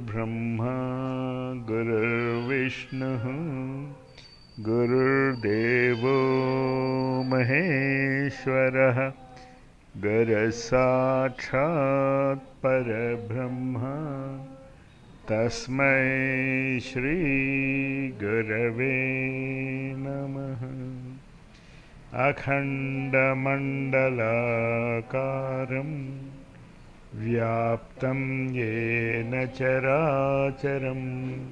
गुरुर्ब्रह्मा गुरुर्विष्णुः गुरुर्देवो महेश्वरः गुरसाक्षात् परब्रह्मा तस्मै श्रीगुरवे नमः अखण्डमण्डलाकारम् व्याप्तं येन चराचरं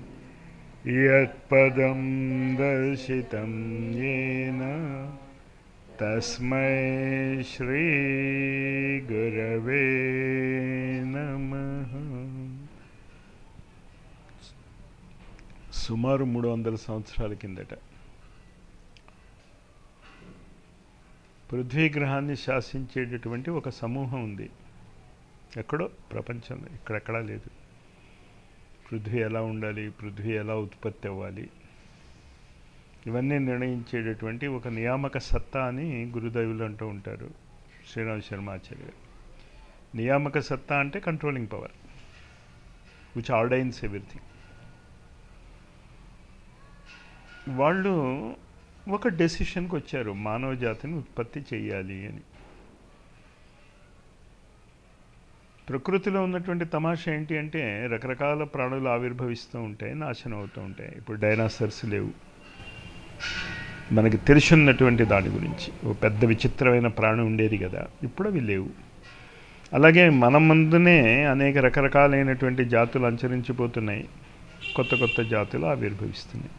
यत्पदं दर्शितं येन तस्मै श्रीगुरवे नमः సుమారు మూడు వందల సంవత్సరాల కిందట పృథ్వీ గ్రహాన్ని శాసించేటటువంటి ఒక సమూహం ఉంది ఎక్కడో ప్రపంచంలో ఇక్కడెక్కడా లేదు పృథ్వీ ఎలా ఉండాలి పృథ్వీ ఎలా ఉత్పత్తి అవ్వాలి ఇవన్నీ నిర్ణయించేటటువంటి ఒక నియామక సత్తా అని గురుదైవులు అంటూ ఉంటారు శ్రీరామ్ శర్మాచార్య గారు నియామక సత్తా అంటే controlling power which ordains everything వాళ్ళు ఒక డెసిషన్కి వచ్చారు మానవ జాతిని ఉత్పత్తి చేయాలి అని ప్రకృతిలో ఉన్నటువంటి తమాషా ఏంటి అంటే రకరకాల ప్రాణులు ఆవిర్భవిస్తూ ఉంటాయి నాశనం అవుతూ ఉంటాయి ఇప్పుడు డైనాసర్స్ లేవు మనకి తెలుసున్నటువంటి దాని గురించి ఓ పెద్ద విచిత్రమైన ప్రాణి ఉండేది కదా ఇప్పుడు అవి లేవు అలాగే మన ముందునే అనేక రకరకాలైనటువంటి జాతులు అంచరించిపోతున్నాయి కొత్త కొత్త జాతులు ఆవిర్భవిస్తున్నాయి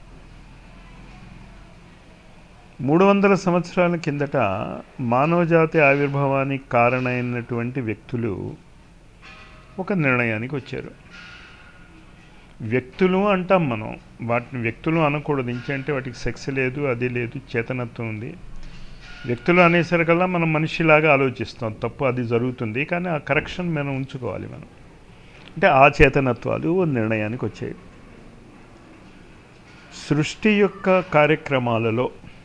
మూడు వందల సంవత్సరాల కిందట మానవజాతి ఆవిర్భావానికి కారణమైనటువంటి వ్యక్తులు ఒక నిర్ణయానికి వచ్చారు వ్యక్తులు అంటాం మనం వాటిని వ్యక్తులు అనకూడదు ఇంకంటే వాటికి సెక్స్ లేదు అది లేదు చేతనత్వం ఉంది వ్యక్తులు అనేసరికల్లా మనం మనిషిలాగా ఆలోచిస్తాం తప్పు అది జరుగుతుంది కానీ ఆ కరెక్షన్ మనం ఉంచుకోవాలి మనం అంటే ఆ చేతనత్వాలు ఓ నిర్ణయానికి వచ్చాయి సృష్టి యొక్క కార్యక్రమాలలో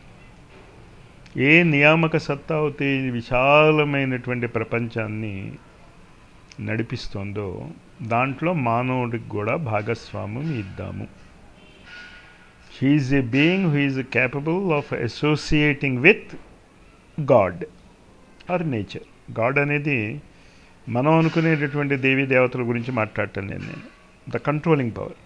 ఏ నియామక సత్తా అయితే ఈ విశాలమైనటువంటి ప్రపంచాన్ని నడిపిస్తుందో దాంట్లో మానవుడికి కూడా భాగస్వామ్యం ఇద్దాము he is a being who is capable of associating with God or nature God అనేది మనం అనుకునేటటువంటి దేవీ దేవతల గురించి మాట్లాడటం లేదు నేను ద కంట్రోలింగ్ పవర్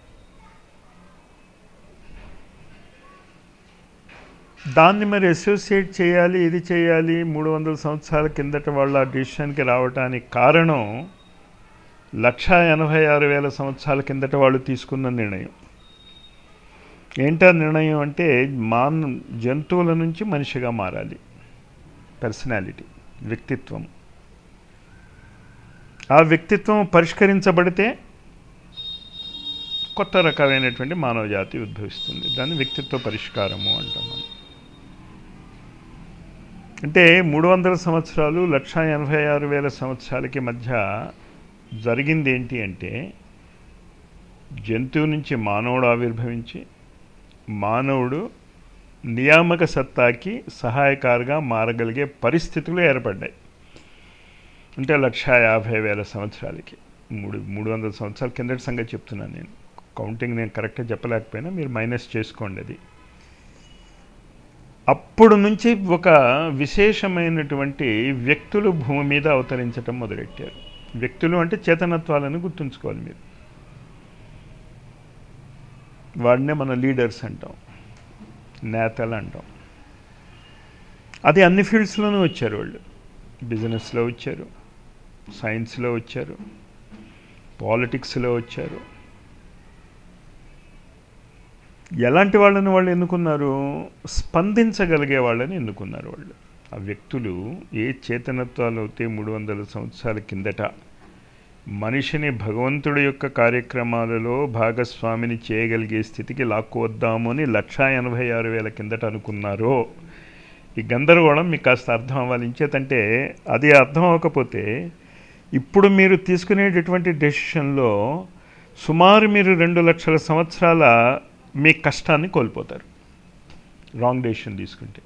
దాన్ని మరి అసోసియేట్ చేయాలి ఇది చేయాలి మూడు వందల సంవత్సరాల కిందట వాళ్ళ ఆ డిసిషన్కి రావడానికి కారణం లక్షా ఎనభై ఆరు వేల సంవత్సరాల కిందట వాళ్ళు తీసుకున్న నిర్ణయం ఏంటా నిర్ణయం అంటే మాన్ జంతువుల నుంచి మనిషిగా మారాలి పర్సనాలిటీ వ్యక్తిత్వం ఆ వ్యక్తిత్వం పరిష్కరించబడితే కొత్త రకమైనటువంటి మానవ జాతి ఉద్భవిస్తుంది దాన్ని వ్యక్తిత్వ పరిష్కారము అంటాం మనం అంటే మూడు వందల సంవత్సరాలు లక్ష ఎనభై ఆరు వేల సంవత్సరాలకి మధ్య జరిగింది ఏంటి అంటే జంతువు నుంచి మానవుడు ఆవిర్భవించి మానవుడు నియామక సత్తాకి సహాయకారిగా మారగలిగే పరిస్థితులు ఏర్పడ్డాయి అంటే లక్ష యాభై వేల సంవత్సరాలకి మూడు మూడు వందల సంవత్సరాల కిందటి సంగతి చెప్తున్నాను నేను కౌంటింగ్ నేను కరెక్ట్గా చెప్పలేకపోయినా మీరు మైనస్ చేసుకోండి అది అప్పుడు నుంచి ఒక విశేషమైనటువంటి వ్యక్తులు భూమి మీద అవతరించటం మొదలెట్టారు వ్యక్తులు అంటే చేతనత్వాలను గుర్తుంచుకోవాలి మీరు వాడినే మన లీడర్స్ అంటాం నేతలు అంటాం అది అన్ని ఫీల్డ్స్లోనూ వచ్చారు వాళ్ళు బిజినెస్లో వచ్చారు సైన్స్లో వచ్చారు పాలిటిక్స్లో వచ్చారు ఎలాంటి వాళ్ళని వాళ్ళు ఎన్నుకున్నారు స్పందించగలిగే వాళ్ళని ఎన్నుకున్నారు వాళ్ళు ఆ వ్యక్తులు ఏ చేతనత్వాలు అయితే మూడు వందల సంవత్సరాల కిందట మనిషిని భగవంతుడి యొక్క కార్యక్రమాలలో భాగస్వామిని చేయగలిగే స్థితికి లాక్కువద్దాము అని లక్షా ఎనభై ఆరు వేల కిందట అనుకున్నారో ఈ గందరగోళం మీకు కాస్త అర్థం అవ్వాలి ఇంచేతంటే అది అర్థం అవ్వకపోతే ఇప్పుడు మీరు తీసుకునేటటువంటి డెసిషన్లో సుమారు మీరు రెండు లక్షల సంవత్సరాల మీ కష్టాన్ని కోల్పోతారు రాంగ్ డెసిషన్ తీసుకుంటే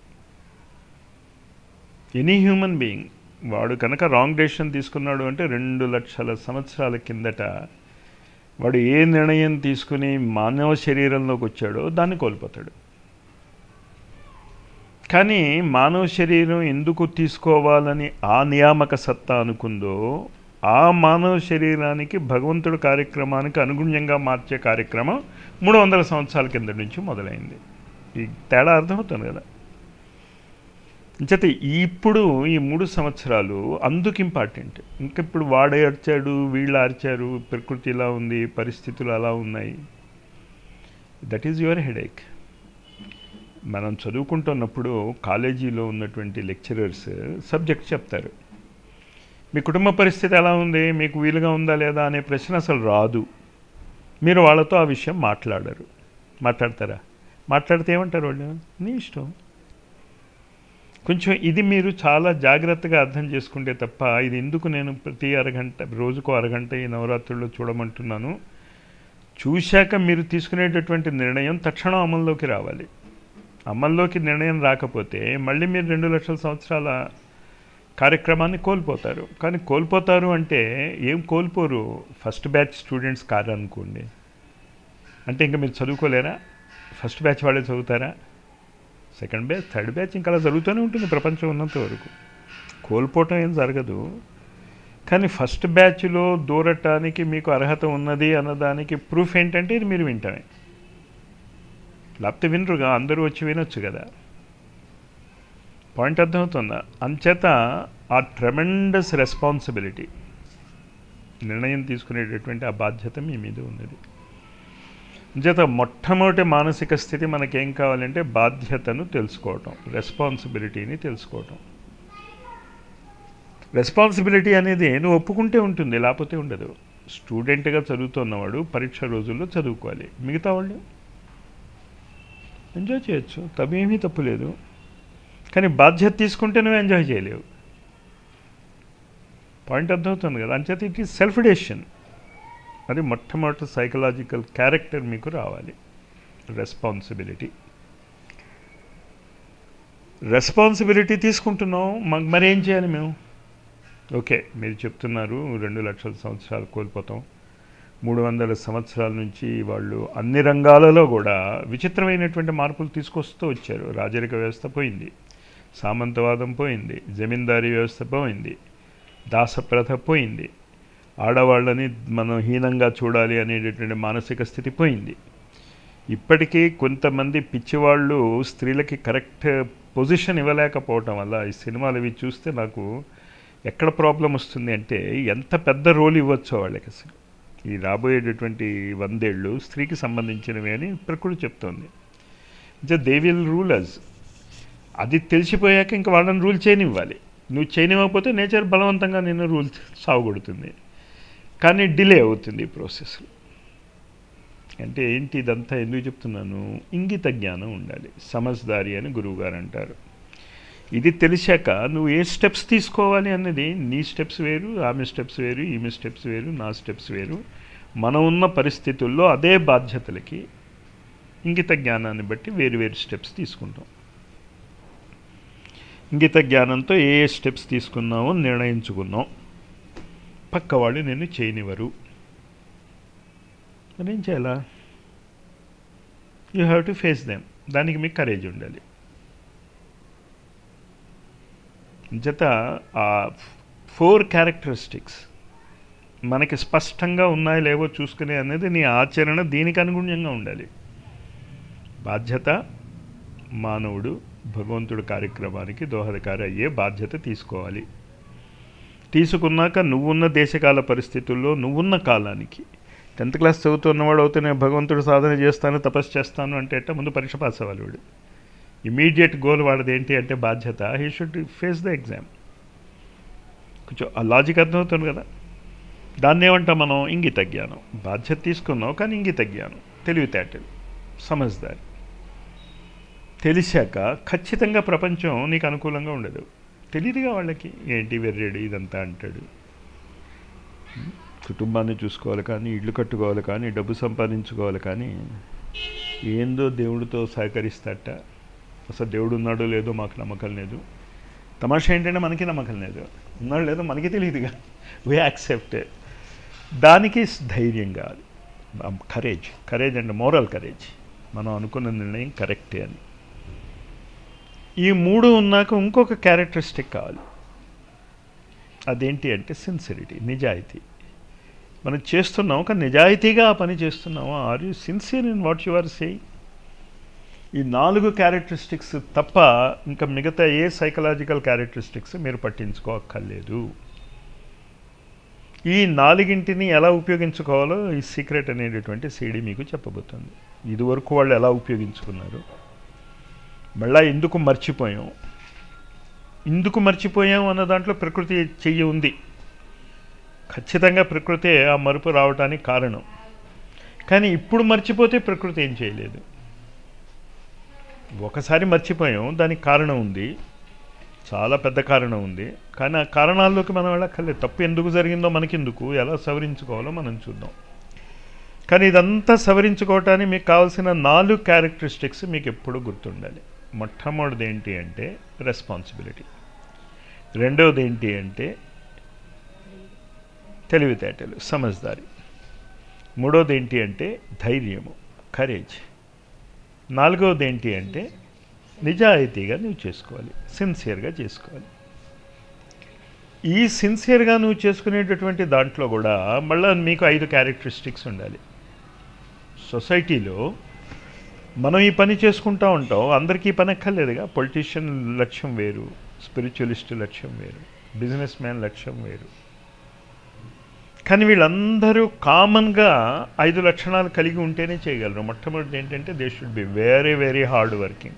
ఎనీ హ్యూమన్ బీయింగ్ వాడు కనుక రాంగ్ డెసిషన్ తీసుకున్నాడు అంటే రెండు లక్షల సంవత్సరాల కిందట వాడు ఏ నిర్ణయం తీసుకుని మానవ శరీరంలోకి వచ్చాడో దాన్ని కోల్పోతాడు కానీ మానవ శరీరం ఎందుకు తీసుకోవాలని ఆ నియామక సత్తా అనుకుందో ఆ మానవ శరీరానికి భగవంతుడు కార్యక్రమానికి అనుగుణ్యంగా మార్చే కార్యక్రమం మూడు వందల సంవత్సరాల కింద నుంచి మొదలైంది ఈ తేడా అర్థమవుతుంది కదా చేత ఇప్పుడు ఈ మూడు సంవత్సరాలు అందుకు ఇంపార్టెంట్ ఇంకా ఇప్పుడు వాడు అరిచాడు వీళ్ళు అరిచారు ప్రకృతి ఇలా ఉంది పరిస్థితులు అలా ఉన్నాయి దట్ ఈజ్ యువర్ హెడేక్ మనం చదువుకుంటున్నప్పుడు కాలేజీలో ఉన్నటువంటి లెక్చరర్స్ సబ్జెక్ట్ చెప్తారు మీ కుటుంబ పరిస్థితి ఎలా ఉంది మీకు వీలుగా ఉందా లేదా అనే ప్రశ్న అసలు రాదు మీరు వాళ్ళతో ఆ విషయం మాట్లాడరు మాట్లాడతారా మాట్లాడితే ఏమంటారు వాళ్ళు నీ ఇష్టం కొంచెం ఇది మీరు చాలా జాగ్రత్తగా అర్థం చేసుకుంటే తప్ప ఇది ఎందుకు నేను ప్రతి అరగంట రోజుకో అరగంట ఈ నవరాత్రుల్లో చూడమంటున్నాను చూశాక మీరు తీసుకునేటటువంటి నిర్ణయం తక్షణం అమల్లోకి రావాలి అమల్లోకి నిర్ణయం రాకపోతే మళ్ళీ మీరు రెండు లక్షల సంవత్సరాల కార్యక్రమాన్ని కోల్పోతారు కానీ కోల్పోతారు అంటే ఏం కోల్పోరు ఫస్ట్ బ్యాచ్ స్టూడెంట్స్ కారనుకోండి అంటే ఇంకా మీరు చదువుకోలేరా ఫస్ట్ బ్యాచ్ వాళ్ళే చదువుతారా సెకండ్ బ్యాచ్ థర్డ్ బ్యాచ్ ఇంకా అలా జరుగుతూనే ఉంటుంది ప్రపంచం ఉన్నంత వరకు కోల్పోవటం ఏం జరగదు కానీ ఫస్ట్ బ్యాచ్లో దూరటానికి మీకు అర్హత ఉన్నది అన్నదానికి ప్రూఫ్ ఏంటంటే ఇది మీరు వింటమే లేకపోతే వినరుగా అందరూ వచ్చి వినొచ్చు కదా పాయింట్ అర్థమవుతుందా అంచేత ఆ ట్రెమెండస్ రెస్పాన్సిబిలిటీ నిర్ణయం తీసుకునేటటువంటి ఆ బాధ్యత మీ మీద ఉన్నది అంచేత మొట్టమొదటి మానసిక స్థితి మనకేం కావాలంటే బాధ్యతను తెలుసుకోవటం రెస్పాన్సిబిలిటీని తెలుసుకోవటం రెస్పాన్సిబిలిటీ అనేది నువ్వు ఒప్పుకుంటే ఉంటుంది లేకపోతే ఉండదు స్టూడెంట్గా చదువుతున్నవాడు పరీక్ష రోజుల్లో చదువుకోవాలి మిగతా వాళ్ళు ఎంజాయ్ చేయొచ్చు తప్పేమీ తప్పు లేదు కానీ బాధ్యత తీసుకుంటే నువ్వు ఎంజాయ్ చేయలేవు పాయింట్ అర్థమవుతుంది కదా అంచేత ఇట్ ఈస్ సెల్ఫ్ డెసిషన్ అది మొట్టమొదటి సైకలాజికల్ క్యారెక్టర్ మీకు రావాలి రెస్పాన్సిబిలిటీ రెస్పాన్సిబిలిటీ తీసుకుంటున్నాం మాకు మరేం చేయాలి మేము ఓకే మీరు చెప్తున్నారు రెండు లక్షల సంవత్సరాలు కోల్పోతాం మూడు వందల సంవత్సరాల నుంచి వాళ్ళు అన్ని రంగాలలో కూడా విచిత్రమైనటువంటి మార్పులు తీసుకొస్తూ వచ్చారు రాజరిక వ్యవస్థ పోయింది సామంతవాదం పోయింది జమీందారీ వ్యవస్థ పోయింది దాసప్రథ పోయింది ఆడవాళ్ళని మనం హీనంగా చూడాలి అనేటటువంటి మానసిక స్థితి పోయింది ఇప్పటికీ కొంతమంది పిచ్చివాళ్ళు స్త్రీలకి కరెక్ట్ పొజిషన్ ఇవ్వలేకపోవటం వల్ల ఈ సినిమాలు ఇవి చూస్తే నాకు ఎక్కడ ప్రాబ్లం వస్తుంది అంటే ఎంత పెద్ద రోల్ ఇవ్వచ్చో వాళ్ళకి అసలు ఈ రాబోయేటటువంటి వందేళ్ళు స్త్రీకి సంబంధించినవి అని ప్రకృతి చెప్తోంది అంటే దే విల్ రూలర్స్ అది తెలిసిపోయాక ఇంకా వాళ్ళని రూల్ చేయనివ్వాలి నువ్వు చేయనివ్వకపోతే నేచర్ బలవంతంగా నిన్ను రూల్ సాగుకొడుతుంది కానీ డిలే అవుతుంది ఈ ప్రాసెస్ అంటే ఏంటి ఇదంతా ఎందుకు చెప్తున్నాను ఇంగిత జ్ఞానం ఉండాలి సమజ్దారి అని గురువుగారు అంటారు ఇది తెలిసాక నువ్వు ఏ స్టెప్స్ తీసుకోవాలి అన్నది నీ స్టెప్స్ వేరు ఆమె స్టెప్స్ వేరు ఈమె స్టెప్స్ వేరు నా స్టెప్స్ వేరు మనం ఉన్న పరిస్థితుల్లో అదే బాధ్యతలకి ఇంగిత జ్ఞానాన్ని బట్టి వేరు వేరు స్టెప్స్ తీసుకుంటాం ఇంగిత జ్ఞానంతో ఏ ఏ స్టెప్స్ తీసుకున్నామో నిర్ణయించుకున్నాం పక్క వాళ్ళు నేను చేయనివ్వరు మరేం చేయాలా you have to face them దానికి మీకు కరేజ్ ఉండాలి జత ఆ ఫోర్ క్యారెక్టరిస్టిక్స్ మనకి స్పష్టంగా ఉన్నాయో లేవో చూసుకునే అనేది నీ ఆచరణ దీనికి అనుగుణ్యంగా ఉండాలి బాధ్యత మానవుడు భగవంతుడు కార్యక్రమానికి దోహదకారి అయ్యే బాధ్యత తీసుకోవాలి తీసుకున్నాక నువ్వున్న దేశకాల పరిస్థితుల్లో నువ్వున్న కాలానికి టెన్త్ క్లాస్ చదువుతున్నవాడు అవుతే నేను భగవంతుడు సాధన చేస్తాను తపస్సు చేస్తాను అంటే అంటే ముందు పరీక్ష పాస్ అవ్వాలి వాడు ఇమీడియట్ గోల్ వాడిది ఏంటి అంటే బాధ్యత he should face the exam కొంచెం ఆ లాజిక్ అర్థమవుతుంది కదా దాన్ని ఏమంటాం మనం ఇంగిత జ్ఞానం బాధ్యత తీసుకున్నాం కానీ ఇంగిత జ్ఞానం తెలివితేటలు సమజ్దారి తెలిసాక ఖచ్చితంగా ప్రపంచం నీకు అనుకూలంగా ఉండదు తెలియదుగా వాళ్ళకి ఏంటి వెర్రేడు ఇదంతా అంటాడు కుటుంబాన్ని చూసుకోవాలి కానీ ఇల్లు కట్టుకోవాలి కానీ డబ్బు సంపాదించుకోవాలి కానీ ఏందో దేవుడితో సహకరిస్తాట అసలు దేవుడు ఉన్నాడో లేదో మాకు నమ్మకం లేదు తమాషా ఏంటంటే మనకి నమ్మకం లేదు ఉన్నాడు లేదో మనకి తెలియదుగా వీ యాక్సెప్ట్ దానికి ధైర్యం కావాలి courage courage and moral courage మనం అనుకున్న నిర్ణయం కరెక్టే అని ఈ మూడు ఉన్నాక ఇంకొక క్యారెక్టరిస్టిక్ కావాలి అదేంటి అంటే సిన్సిరిటీ నిజాయితీ మనం చేస్తున్నాం ఒక నిజాయితీగా ఆ పని చేస్తున్నామా are you sincere in what you are saying ఈ నాలుగు క్యారెక్టరిస్టిక్స్ తప్ప ఇంకా మిగతా ఏ సైకలాజికల్ క్యారెక్టరిస్టిక్స్ మీరు పట్టించుకోక్కర్లేదు ఈ నాలుగింటిని ఎలా ఉపయోగించుకోవాలో ఈ సీక్రెట్ అనేటటువంటి సీడీ మీకు చెప్పబోతుంది ఇదివరకు వాళ్ళు ఎలా ఉపయోగించుకున్నారు మళ్ళా ఎందుకు మర్చిపోయాం ఎందుకు మర్చిపోయాం అన్న దాంట్లో ప్రకృతి చెయ్యి ఉంది ఖచ్చితంగా ప్రకృతే ఆ మరుపు రావడానికి కారణం కానీ ఇప్పుడు మర్చిపోతే ప్రకృతి ఏం చేయలేదు ఒకసారి మర్చిపోయాం దానికి కారణం ఉంది చాలా పెద్ద కారణం ఉంది కానీ ఆ కారణాల్లోకి మనం వెళ్ళక్కర్లేదు తప్పు ఎందుకు జరిగిందో మనకెందుకు ఎలా సవరించుకోవాలో మనం చూద్దాం కానీ ఇదంతా సవరించుకోవటానికి మీకు కావాల్సిన నాలుగు క్యారెక్టరిస్టిక్స్ మీకు ఎప్పుడు గుర్తుండాలి మొట్టమొదటిది ఏంటి అంటే రెస్పాన్సిబిలిటీ రెండవది ఏంటి అంటే తెలివితేటలు సమజ్దారి మూడవది ఏంటి అంటే ధైర్యము కరేజ్ నాలుగవది ఏంటి అంటే నిజాయితీగా నువ్వు చేసుకోవాలి సిన్సియర్గా చేసుకోవాలి ఈ సిన్సియర్గా నువ్వు చేసుకునేటటువంటి దాంట్లో కూడా మళ్ళీ మీకు ఐదు క్యారెక్టరిస్టిక్స్ ఉండాలి సొసైటీలో మనం ఈ పని చేసుకుంటూ ఉంటాం అందరికీ ఈ పని ఎక్కర్లేదుగా పొలిటీషియన్ లక్ష్యం వేరు స్పిరిచువలిస్ట్ లక్ష్యం వేరు బిజినెస్ మ్యాన్ లక్ష్యం వేరు కానీ వీళ్ళందరూ కామన్గా ఐదు లక్షణాలు కలిగి ఉంటేనే చేయగలరు మొట్టమొదటి ఏంటంటే they should be very very hard working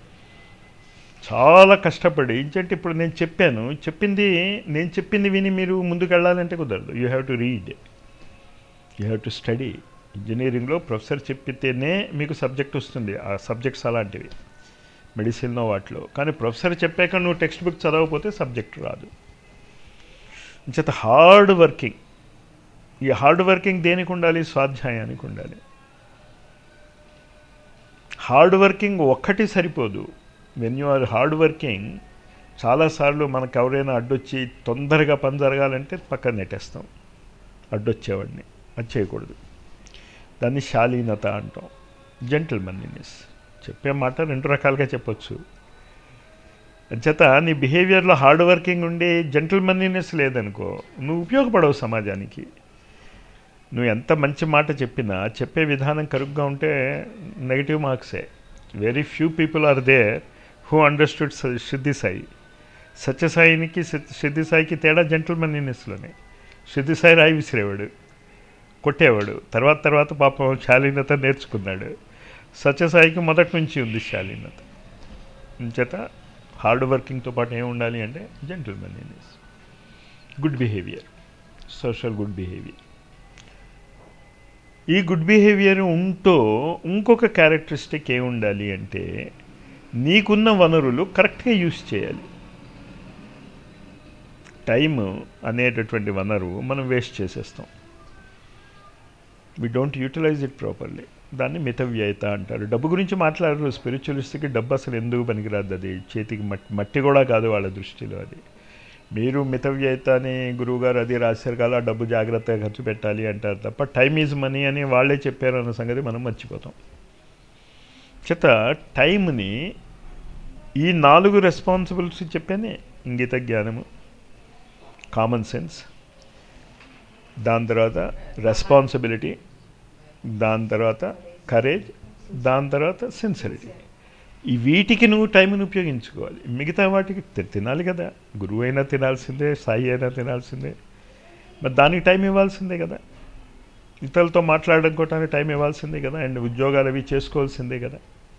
చాలా కష్టపడి ఏంటంటే ఇప్పుడు నేను చెప్పాను చెప్పింది నేను చెప్పింది విని మీరు ముందుకు వెళ్ళాలంటే కుదరదు you have to read you have to study ఇంజనీరింగ్లో ప్రొఫెసర్ చెప్పితేనే మీకు సబ్జెక్ట్ వస్తుంది ఆ సబ్జెక్ట్స్ అలాంటివి మెడిసిన్లో వాటిలో కానీ ప్రొఫెసర్ చెప్పాక నువ్వు టెక్స్ట్ బుక్ చదవకపోతే సబ్జెక్ట్ రాదు చేత హార్డ్ వర్కింగ్ ఈ హార్డ్ వర్కింగ్ దేనికి ఉండాలి స్వాధ్యాయానికి ఉండాలి హార్డ్ వర్కింగ్ ఒక్కటి సరిపోదు when you are hard working చాలాసార్లు మనకు ఎవరైనా అడ్డొచ్చి తొందరగా పని జరగాలంటే పక్కన నెట్టేస్తాం అడ్డొచ్చేవాడిని అది చేయకూడదు దాన్ని శాలీనత అంటాం జెంటిల్మన్నీనెస్ చెప్పే మాట రెండు రకాలుగా చెప్పొచ్చు అంచేత నీ బిహేవియర్లో హార్డ్ వర్కింగ్ ఉండి జెంటిల్మన్నీనెస్ లేదనుకో నువ్వు ఉపయోగపడవు సమాజానికి నువ్వు ఎంత మంచి మాట చెప్పినా చెప్పే విధానం కరుగ్గా ఉంటే నెగిటివ్ మార్క్సే very few people are there who understood సిద్ధి సాయి సత్యసాయినికి సిద్ధి సాయికి తేడా జెంటిల్మన్నీనెస్లోనే సిద్ధి సాయి రాయి విసిరేవాడు కొట్టేవాడు తర్వాత తర్వాత పాపం శాలీనత నేర్చుకున్నాడు సత్యసాయికి మొదటి నుంచి ఉంది శాలీనత చేత హార్డ్ వర్కింగ్తో పాటు ఏమి ఉండాలి అంటే gentlemanliness good behaviour social good behaviour ఈ గుడ్ బిహేవియర్ ఉంటూ ఇంకొక క్యారెక్టరిస్టిక్ ఏమి ఉండాలి అంటే నీకున్న వనరులు కరెక్ట్గా యూస్ చేయాలి టైం అనేటటువంటి వనరు మనం వేస్ట్ చేసేస్తాం we don't utilize it properly దాన్ని మితవ్యయత అంటారు డబ్బు గురించి మాట్లాడరు స్పిరిచువలిస్ట్కి డబ్బు అసలు ఎందుకు పనికిరాదు అది చేతికి మట్టి మట్టి కూడా కాదు వాళ్ళ దృష్టిలో అది మీరు మితవ్యయత అని గురువుగారు అది రాశారు కదా డబ్బు జాగ్రత్తగా ఖర్చు పెట్టాలి అంటారు తప్ప టైం ఈజ్ మనీ అని వాళ్ళే చెప్పారు అన్న సంగతి మనం మర్చిపోతాం చేత టైంని ఈ నాలుగు రెస్పాన్సిబిలిటీస్ చెప్పానే ఇంగిత జ్ఞానము కామన్ సెన్స్ దాని తర్వాత రెస్పాన్సిబిలిటీ దాని తర్వాత కరేజ్ దాని తర్వాత సిన్సిరిటీ ఈ వీటికి నువ్వు టైంని ఉపయోగించుకోవాలి మిగతా వాటికి తినాలి కదా గురువు అయినా తినాల్సిందే సాయి అయినా తినాల్సిందే మరి దానికి టైం ఇవ్వాల్సిందే కదా ఇతరులతో మాట్లాడుకోవటానికి టైం ఇవ్వాల్సిందే కదా అండ్ ఉద్యోగాలు అవి చేసుకోవాల్సిందే కదా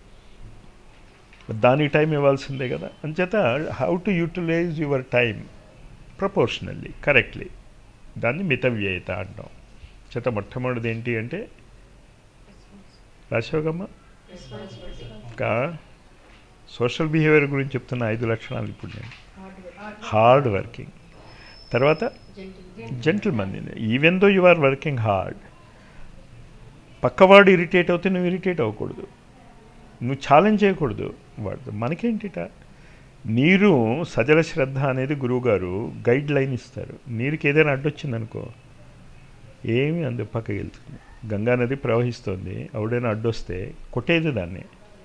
దానికి టైం ఇవ్వాల్సిందే కదా అంచేత how to utilize your time proportionally correctly దాన్ని మితవ్యయత అంటాం చేత మొట్టమొదటిది ఏంటి అంటే రాశోగమ్మ ఇంకా సోషల్ బిహేవియర్ గురించి చెప్తున్న ఐదు లక్షణాలు ఇప్పుడు నేను హార్డ్ వర్కింగ్ తర్వాత gentleman even though you are working hard పక్కవాడు ఇరిటేట్ అవుతే నువ్వు ఇరిటేట్ అవ్వకూడదు నువ్వు ఛాలెంజ్ చేయకూడదు వాడు మనకేంటిట నీరు సజల శ్రద్ధ అనేది గురువుగారు గైడ్ లైన్ ఇస్తారు నీరుకి ఏదైనా అడ్డొచ్చిందనుకో ఏమి అందు పక్కకి వెళ్తుంది గంగా నది ప్రవహిస్తోంది ఎవడైనా అడ్డొస్తే కొట్టేది దాన్ని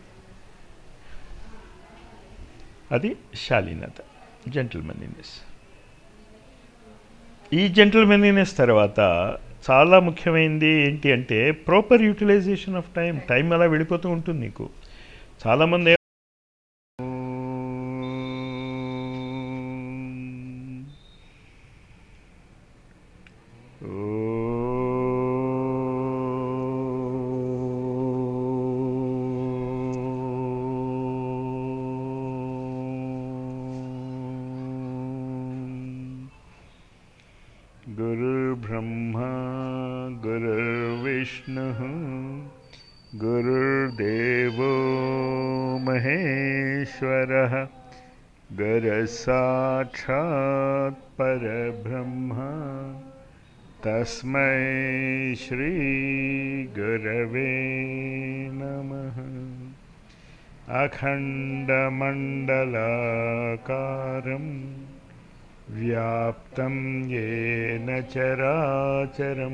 అది శాలీనత జెంటిల్మెన్లీనెస్ ఈ జెంటిల్మెన్లీనెస్ తర్వాత చాలా ముఖ్యమైనది ఏంటి అంటే proper utilization of time time అలా వెళ్ళిపోతూ ఉంటుంది నీకు చాలామంది गुरुर्ब्रह्मा गुरुर्विष्णुः गुरुर्देवो महेश्वरः गुरसाक्षात् परब्रह्म तस्मै श्रीगुरवे नमः अखण्डमण्डलाकारम् व्याप्तं येन चराचरं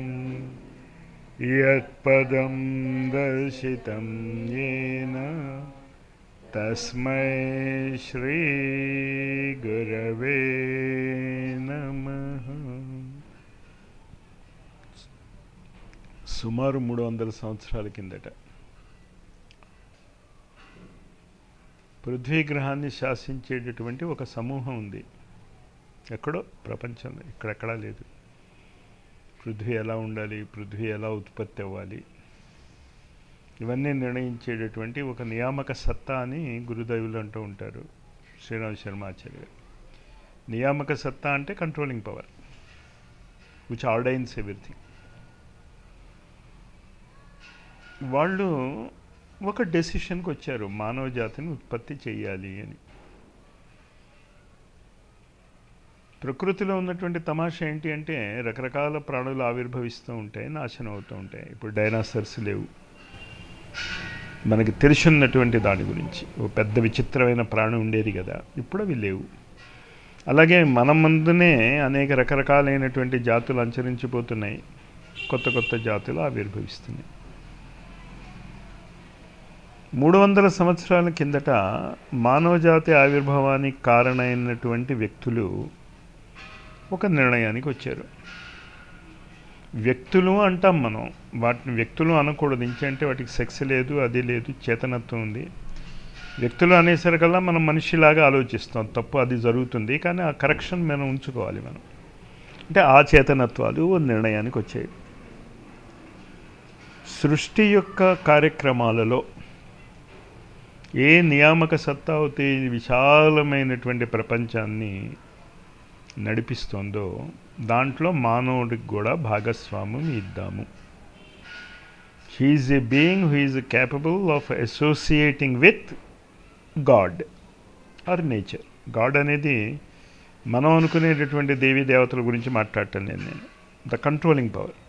यत्पदं दर्शितं येन तस्मै श्रीगुरवे नमः సుమారు మూడు వందల సంవత్సరాల కిందట పృథ్వీ గ్రహాన్ని శాసించేటటువంటి ఒక సమూహం ఉంది ఎక్కడో ప్రపంచంలో ఇక్కడెక్కడా లేదు పృథ్వీ ఎలా ఉండాలి పృథ్వీ ఎలా ఉత్పత్తి అవ్వాలి ఇవన్నీ నిర్ణయించేటటువంటి ఒక నియామక సత్తా అని గురుదేవులు అంటూ ఉంటారు శ్రీరామ్ శర్మాచార్య గారు నియామక సత్తా అంటే controlling power which ordains everything వాళ్ళు ఒక డెసిషన్కి వచ్చారు మానవ జాతిని ఉత్పత్తి చేయాలి అని ప్రకృతిలో ఉన్నటువంటి తమాషా ఏంటి అంటే రకరకాల ప్రాణులు ఆవిర్భవిస్తూ ఉంటాయి నాశనం అవుతూ ఉంటాయి ఇప్పుడు డైనాసర్స్ లేవు మనకి తెలుసున్నటువంటి దాని గురించి ఓ పెద్ద విచిత్రమైన ప్రాణి ఉండేది కదా ఇప్పుడు అవి లేవు అలాగే మన ముందునే అనేక రకరకాలైనటువంటి జాతులు అంచరించిపోతున్నాయి కొత్త కొత్త జాతులు ఆవిర్భవిస్తున్నాయి మూడు వందల సంవత్సరాల కిందట మానవజాతి ఆవిర్భావానికి కారణమైనటువంటి వ్యక్తులు ఒక నిర్ణయానికి వచ్చారు వ్యక్తులు అంటాం మనం వాటిని వ్యక్తులు అనకూడదు ఇంకంటే వాటికి సెక్స్ లేదు అది లేదు చేతనత్వం ఉంది వ్యక్తులు అనేసరికల్లా మనం మనిషిలాగా ఆలోచిస్తాం తప్పు అది జరుగుతుంది కానీ ఆ కరెక్షన్ మనం ఉంచుకోవాలి మనం అంటే ఆ చేతనత్వాలు ఓ నిర్ణయానికి వచ్చాయి సృష్టి యొక్క కార్యక్రమాలలో ఏ నియామక సత్తా అయితే ఈ విశాలమైనటువంటి ప్రపంచాన్ని నడిపిస్తుందో దాంట్లో మానవుడికి కూడా భాగస్వామ్యం ఇద్దాము he is a being who is capable of associating with God or nature God అనేది మనం అనుకునేటటువంటి దేవీ దేవతల గురించి మాట్లాడటం లేదు నేను ద కంట్రోలింగ్ పవర్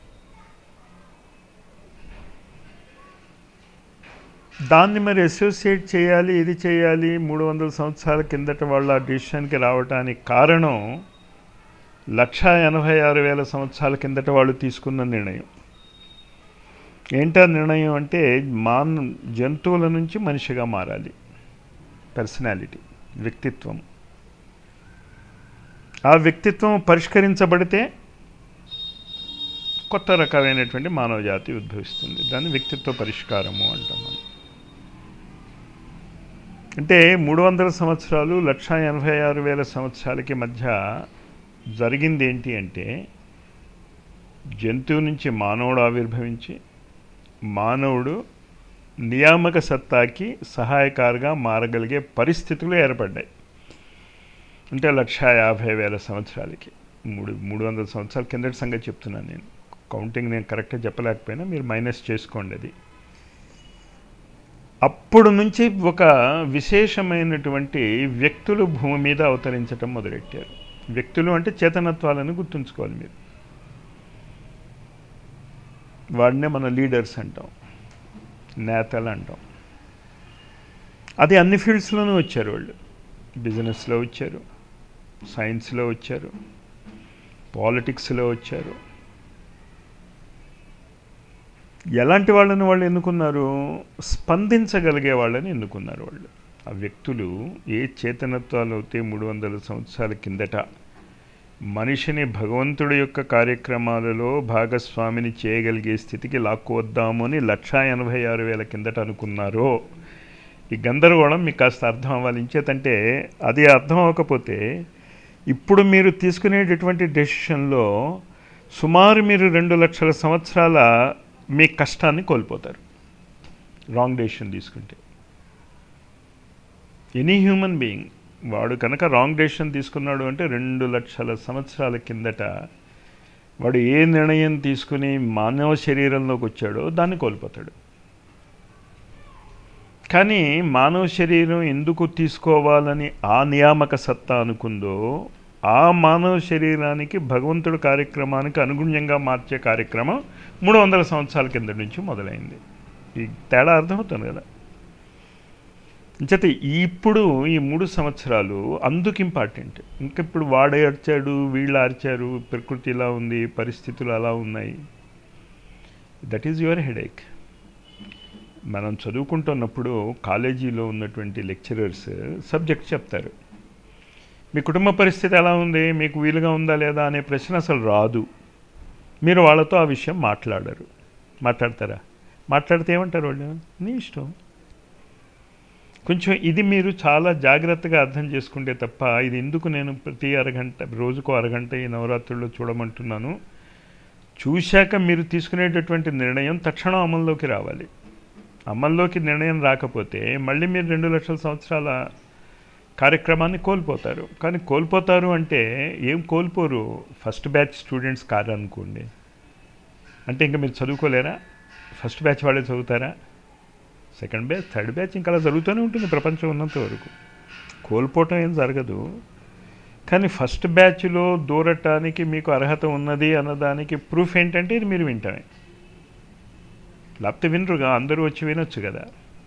దాన్ని మరి అసోసియేట్ చేయాలి ఇది చేయాలి మూడు వందల సంవత్సరాల కిందట వాళ్ళ ఆ డిసిషన్కి రావడానికి కారణం లక్ష ఎనభై ఆరు వేల సంవత్సరాల కిందట వాళ్ళు తీసుకున్న నిర్ణయం ఏంటా నిర్ణయం అంటే మాన్ జంతువుల నుంచి మనిషిగా మారాలి పర్సనాలిటీ వ్యక్తిత్వం ఆ వ్యక్తిత్వం పరిష్కరించబడితే కొత్త రకమైనటువంటి మానవ జాతి ఉద్భవిస్తుంది దాన్ని వ్యక్తిత్వ పరిష్కారము అంటాం మనం అంటే మూడు వందల సంవత్సరాలు లక్ష ఎనభై ఆరు వేల సంవత్సరాలకి మధ్య జరిగింది ఏంటి అంటే జంతువు నుంచి మానవుడు ఆవిర్భవించి మానవుడు నియామక సత్తాకి సహాయకారిగా మారగలిగే పరిస్థితులు ఏర్పడ్డాయి అంటే లక్ష యాభై వేల సంవత్సరాలకి మూడు మూడు వందల సంవత్సరాల కిందటి సంగతి చెప్తున్నాను నేను కౌంటింగ్ నేను కరెక్ట్గా చెప్పలేకపోయినా మీరు మైనస్ చేసుకోండి అది అప్పుడు నుంచి ఒక విశేషమైనటువంటి వ్యక్తులు భూమి మీద అవతరించటం మొదలెట్టారు వ్యక్తులు అంటే చేతనత్వాలను గుర్తుంచుకోవాలి మీరు వాడినే మన లీడర్స్ అంటాం నేతలు అంటాం అది అన్ని ఫీల్డ్స్లోనూ వచ్చారు వాళ్ళు బిజినెస్లో వచ్చారు సైన్స్లో వచ్చారు పాలిటిక్స్లో వచ్చారు ఎలాంటి వాళ్ళని వాళ్ళు ఎన్నుకున్నారు స్పందించగలిగే వాళ్ళని ఎన్నుకున్నారు వాళ్ళు ఆ వ్యక్తులు ఏ చేతనత్వాలు అయితే మూడు వందల సంవత్సరాల కిందట మనిషిని భగవంతుడి యొక్క కార్యక్రమాలలో భాగస్వామిని చేయగలిగే స్థితికి లాక్కువద్దాము అని లక్షా ఎనభై ఆరు వేల కిందట అనుకున్నారో ఈ గందరగోళం మీకు కాస్త అర్థం అవ్వాలి ఇంచేతంటే అది అర్థం అవ్వకపోతే ఇప్పుడు మీరు తీసుకునేటటువంటి డెసిషన్లో సుమారు మీరు రెండు లక్షల సంవత్సరాల మీ కష్టాన్ని కోల్పోతారు రాంగ్ డెసిషన్ తీసుకుంటే ఎనీ హ్యూమన్ బీయింగ్ వాడు కనుక రాంగ్ డెసిషన్ తీసుకున్నాడు అంటే రెండు లక్షల సంవత్సరాల కిందట వాడు ఏ నిర్ణయం తీసుకుని మానవ శరీరంలోకి వచ్చాడో దాన్ని కోల్పోతాడు కానీ మానవ శరీరం ఎందుకు తీసుకోవాలని ఆ నియామక సత్తా అనుకుందో ఆ మానవ శరీరానికి భగవంతుడి కార్యక్రమానికి అనుగుణ్యంగా మార్చే కార్యక్రమం మూడు వందల సంవత్సరాల కింద నుంచి మొదలైంది ఈ తేడా అర్థమవుతుంది కదా చేత ఇప్పుడు ఈ మూడు సంవత్సరాలు అందుకు ఇంపార్టెంట్ ఇంకా ఇప్పుడు వాడు అరిచాడు వీళ్ళు అరిచారు ప్రకృతి ఇలా ఉంది పరిస్థితులు అలా ఉన్నాయి దట్ ఈజ్ యువర్ హెడేక్ మనం చదువుకుంటున్నప్పుడు కాలేజీలో ఉన్నటువంటి లెక్చరర్స్ సబ్జెక్ట్ చెప్తారు మీ కుటుంబ పరిస్థితి ఎలా ఉంది మీకు వీలుగా ఉందా లేదా అనే ప్రశ్న అసలు రాదు మీరు వాళ్ళతో ఆ విషయం మాట్లాడరు మాట్లాడతారా మాట్లాడితే ఏమంటారు వాళ్ళు నీ ఇష్టం కొంచెం ఇది మీరు చాలా జాగ్రత్తగా అర్థం చేసుకుంటే తప్ప ఇది ఎందుకు నేను ప్రతి అరగంట రోజుకో అరగంట ఈ నవరాత్రుల్లో చూడమంటున్నాను చూశాక మీరు తీసుకునేటటువంటి నిర్ణయం తక్షణం అమల్లోకి రావాలి అమల్లోకి నిర్ణయం రాకపోతే మళ్ళీ మీరు రెండు లక్షల సంవత్సరాల కార్యక్రమాన్ని కోల్పోతారు కానీ కోల్పోతారు అంటే ఏం కోల్పోరు ఫస్ట్ బ్యాచ్ స్టూడెంట్స్ కారనుకోండి అంటే ఇంకా మీరు చదువుకోలేరా ఫస్ట్ బ్యాచ్ వాళ్ళే చదువుతారా సెకండ్ బ్యాచ్ థర్డ్ బ్యాచ్ ఇంకా అలా జరుగుతూనే ఉంటుంది ప్రపంచం ఉన్నంత వరకు కోల్పోవటం ఏం జరగదు కానీ ఫస్ట్ బ్యాచ్లో దూరటానికి మీకు అర్హత ఉన్నది అన్నదానికి ప్రూఫ్ ఏంటంటే ఇది మీరు వింటమే లేకపోతే వినరుగా అందరూ వచ్చి వినొచ్చు కదా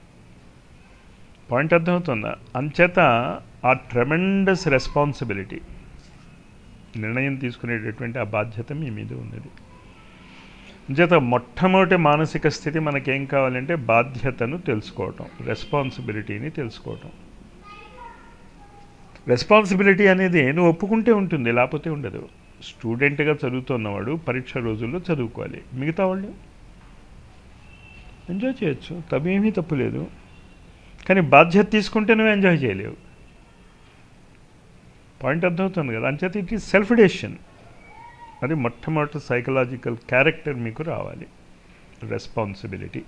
పాయింట్ అర్థమవుతుందా అంచేత ఆ ట్రెమెండస్ రెస్పాన్సిబిలిటీ నిర్ణయం తీసుకునేటటువంటి ఆ బాధ్యత మీ మీద ఉన్నది అంచేత మొట్టమొదటి మానసిక స్థితి మనకేం కావాలంటే బాధ్యతను తెలుసుకోవటం రెస్పాన్సిబిలిటీని తెలుసుకోవటం రెస్పాన్సిబిలిటీ అనేది నువ్వు ఒప్పుకుంటే ఉంటుంది లేకపోతే ఉండదు స్టూడెంట్గా చదువుతున్నవాడు పరీక్ష రోజుల్లో చదువుకోవాలి మిగతా వాళ్ళు ఎంజాయ్ చేయొచ్చు తప్పేమీ తప్పు లేదు కానీ బాధ్యత తీసుకుంటే నువ్వు ఎంజాయ్ చేయలేవు పాయింట్ అర్థమవుతుంది కదా అంచేత ఇట్ ఈస్ సెల్ఫ్ డెసిషన్ అది మొట్టమొదటి సైకలాజికల్ క్యారెక్టర్ మీకు రావాలి రెస్పాన్సిబిలిటీ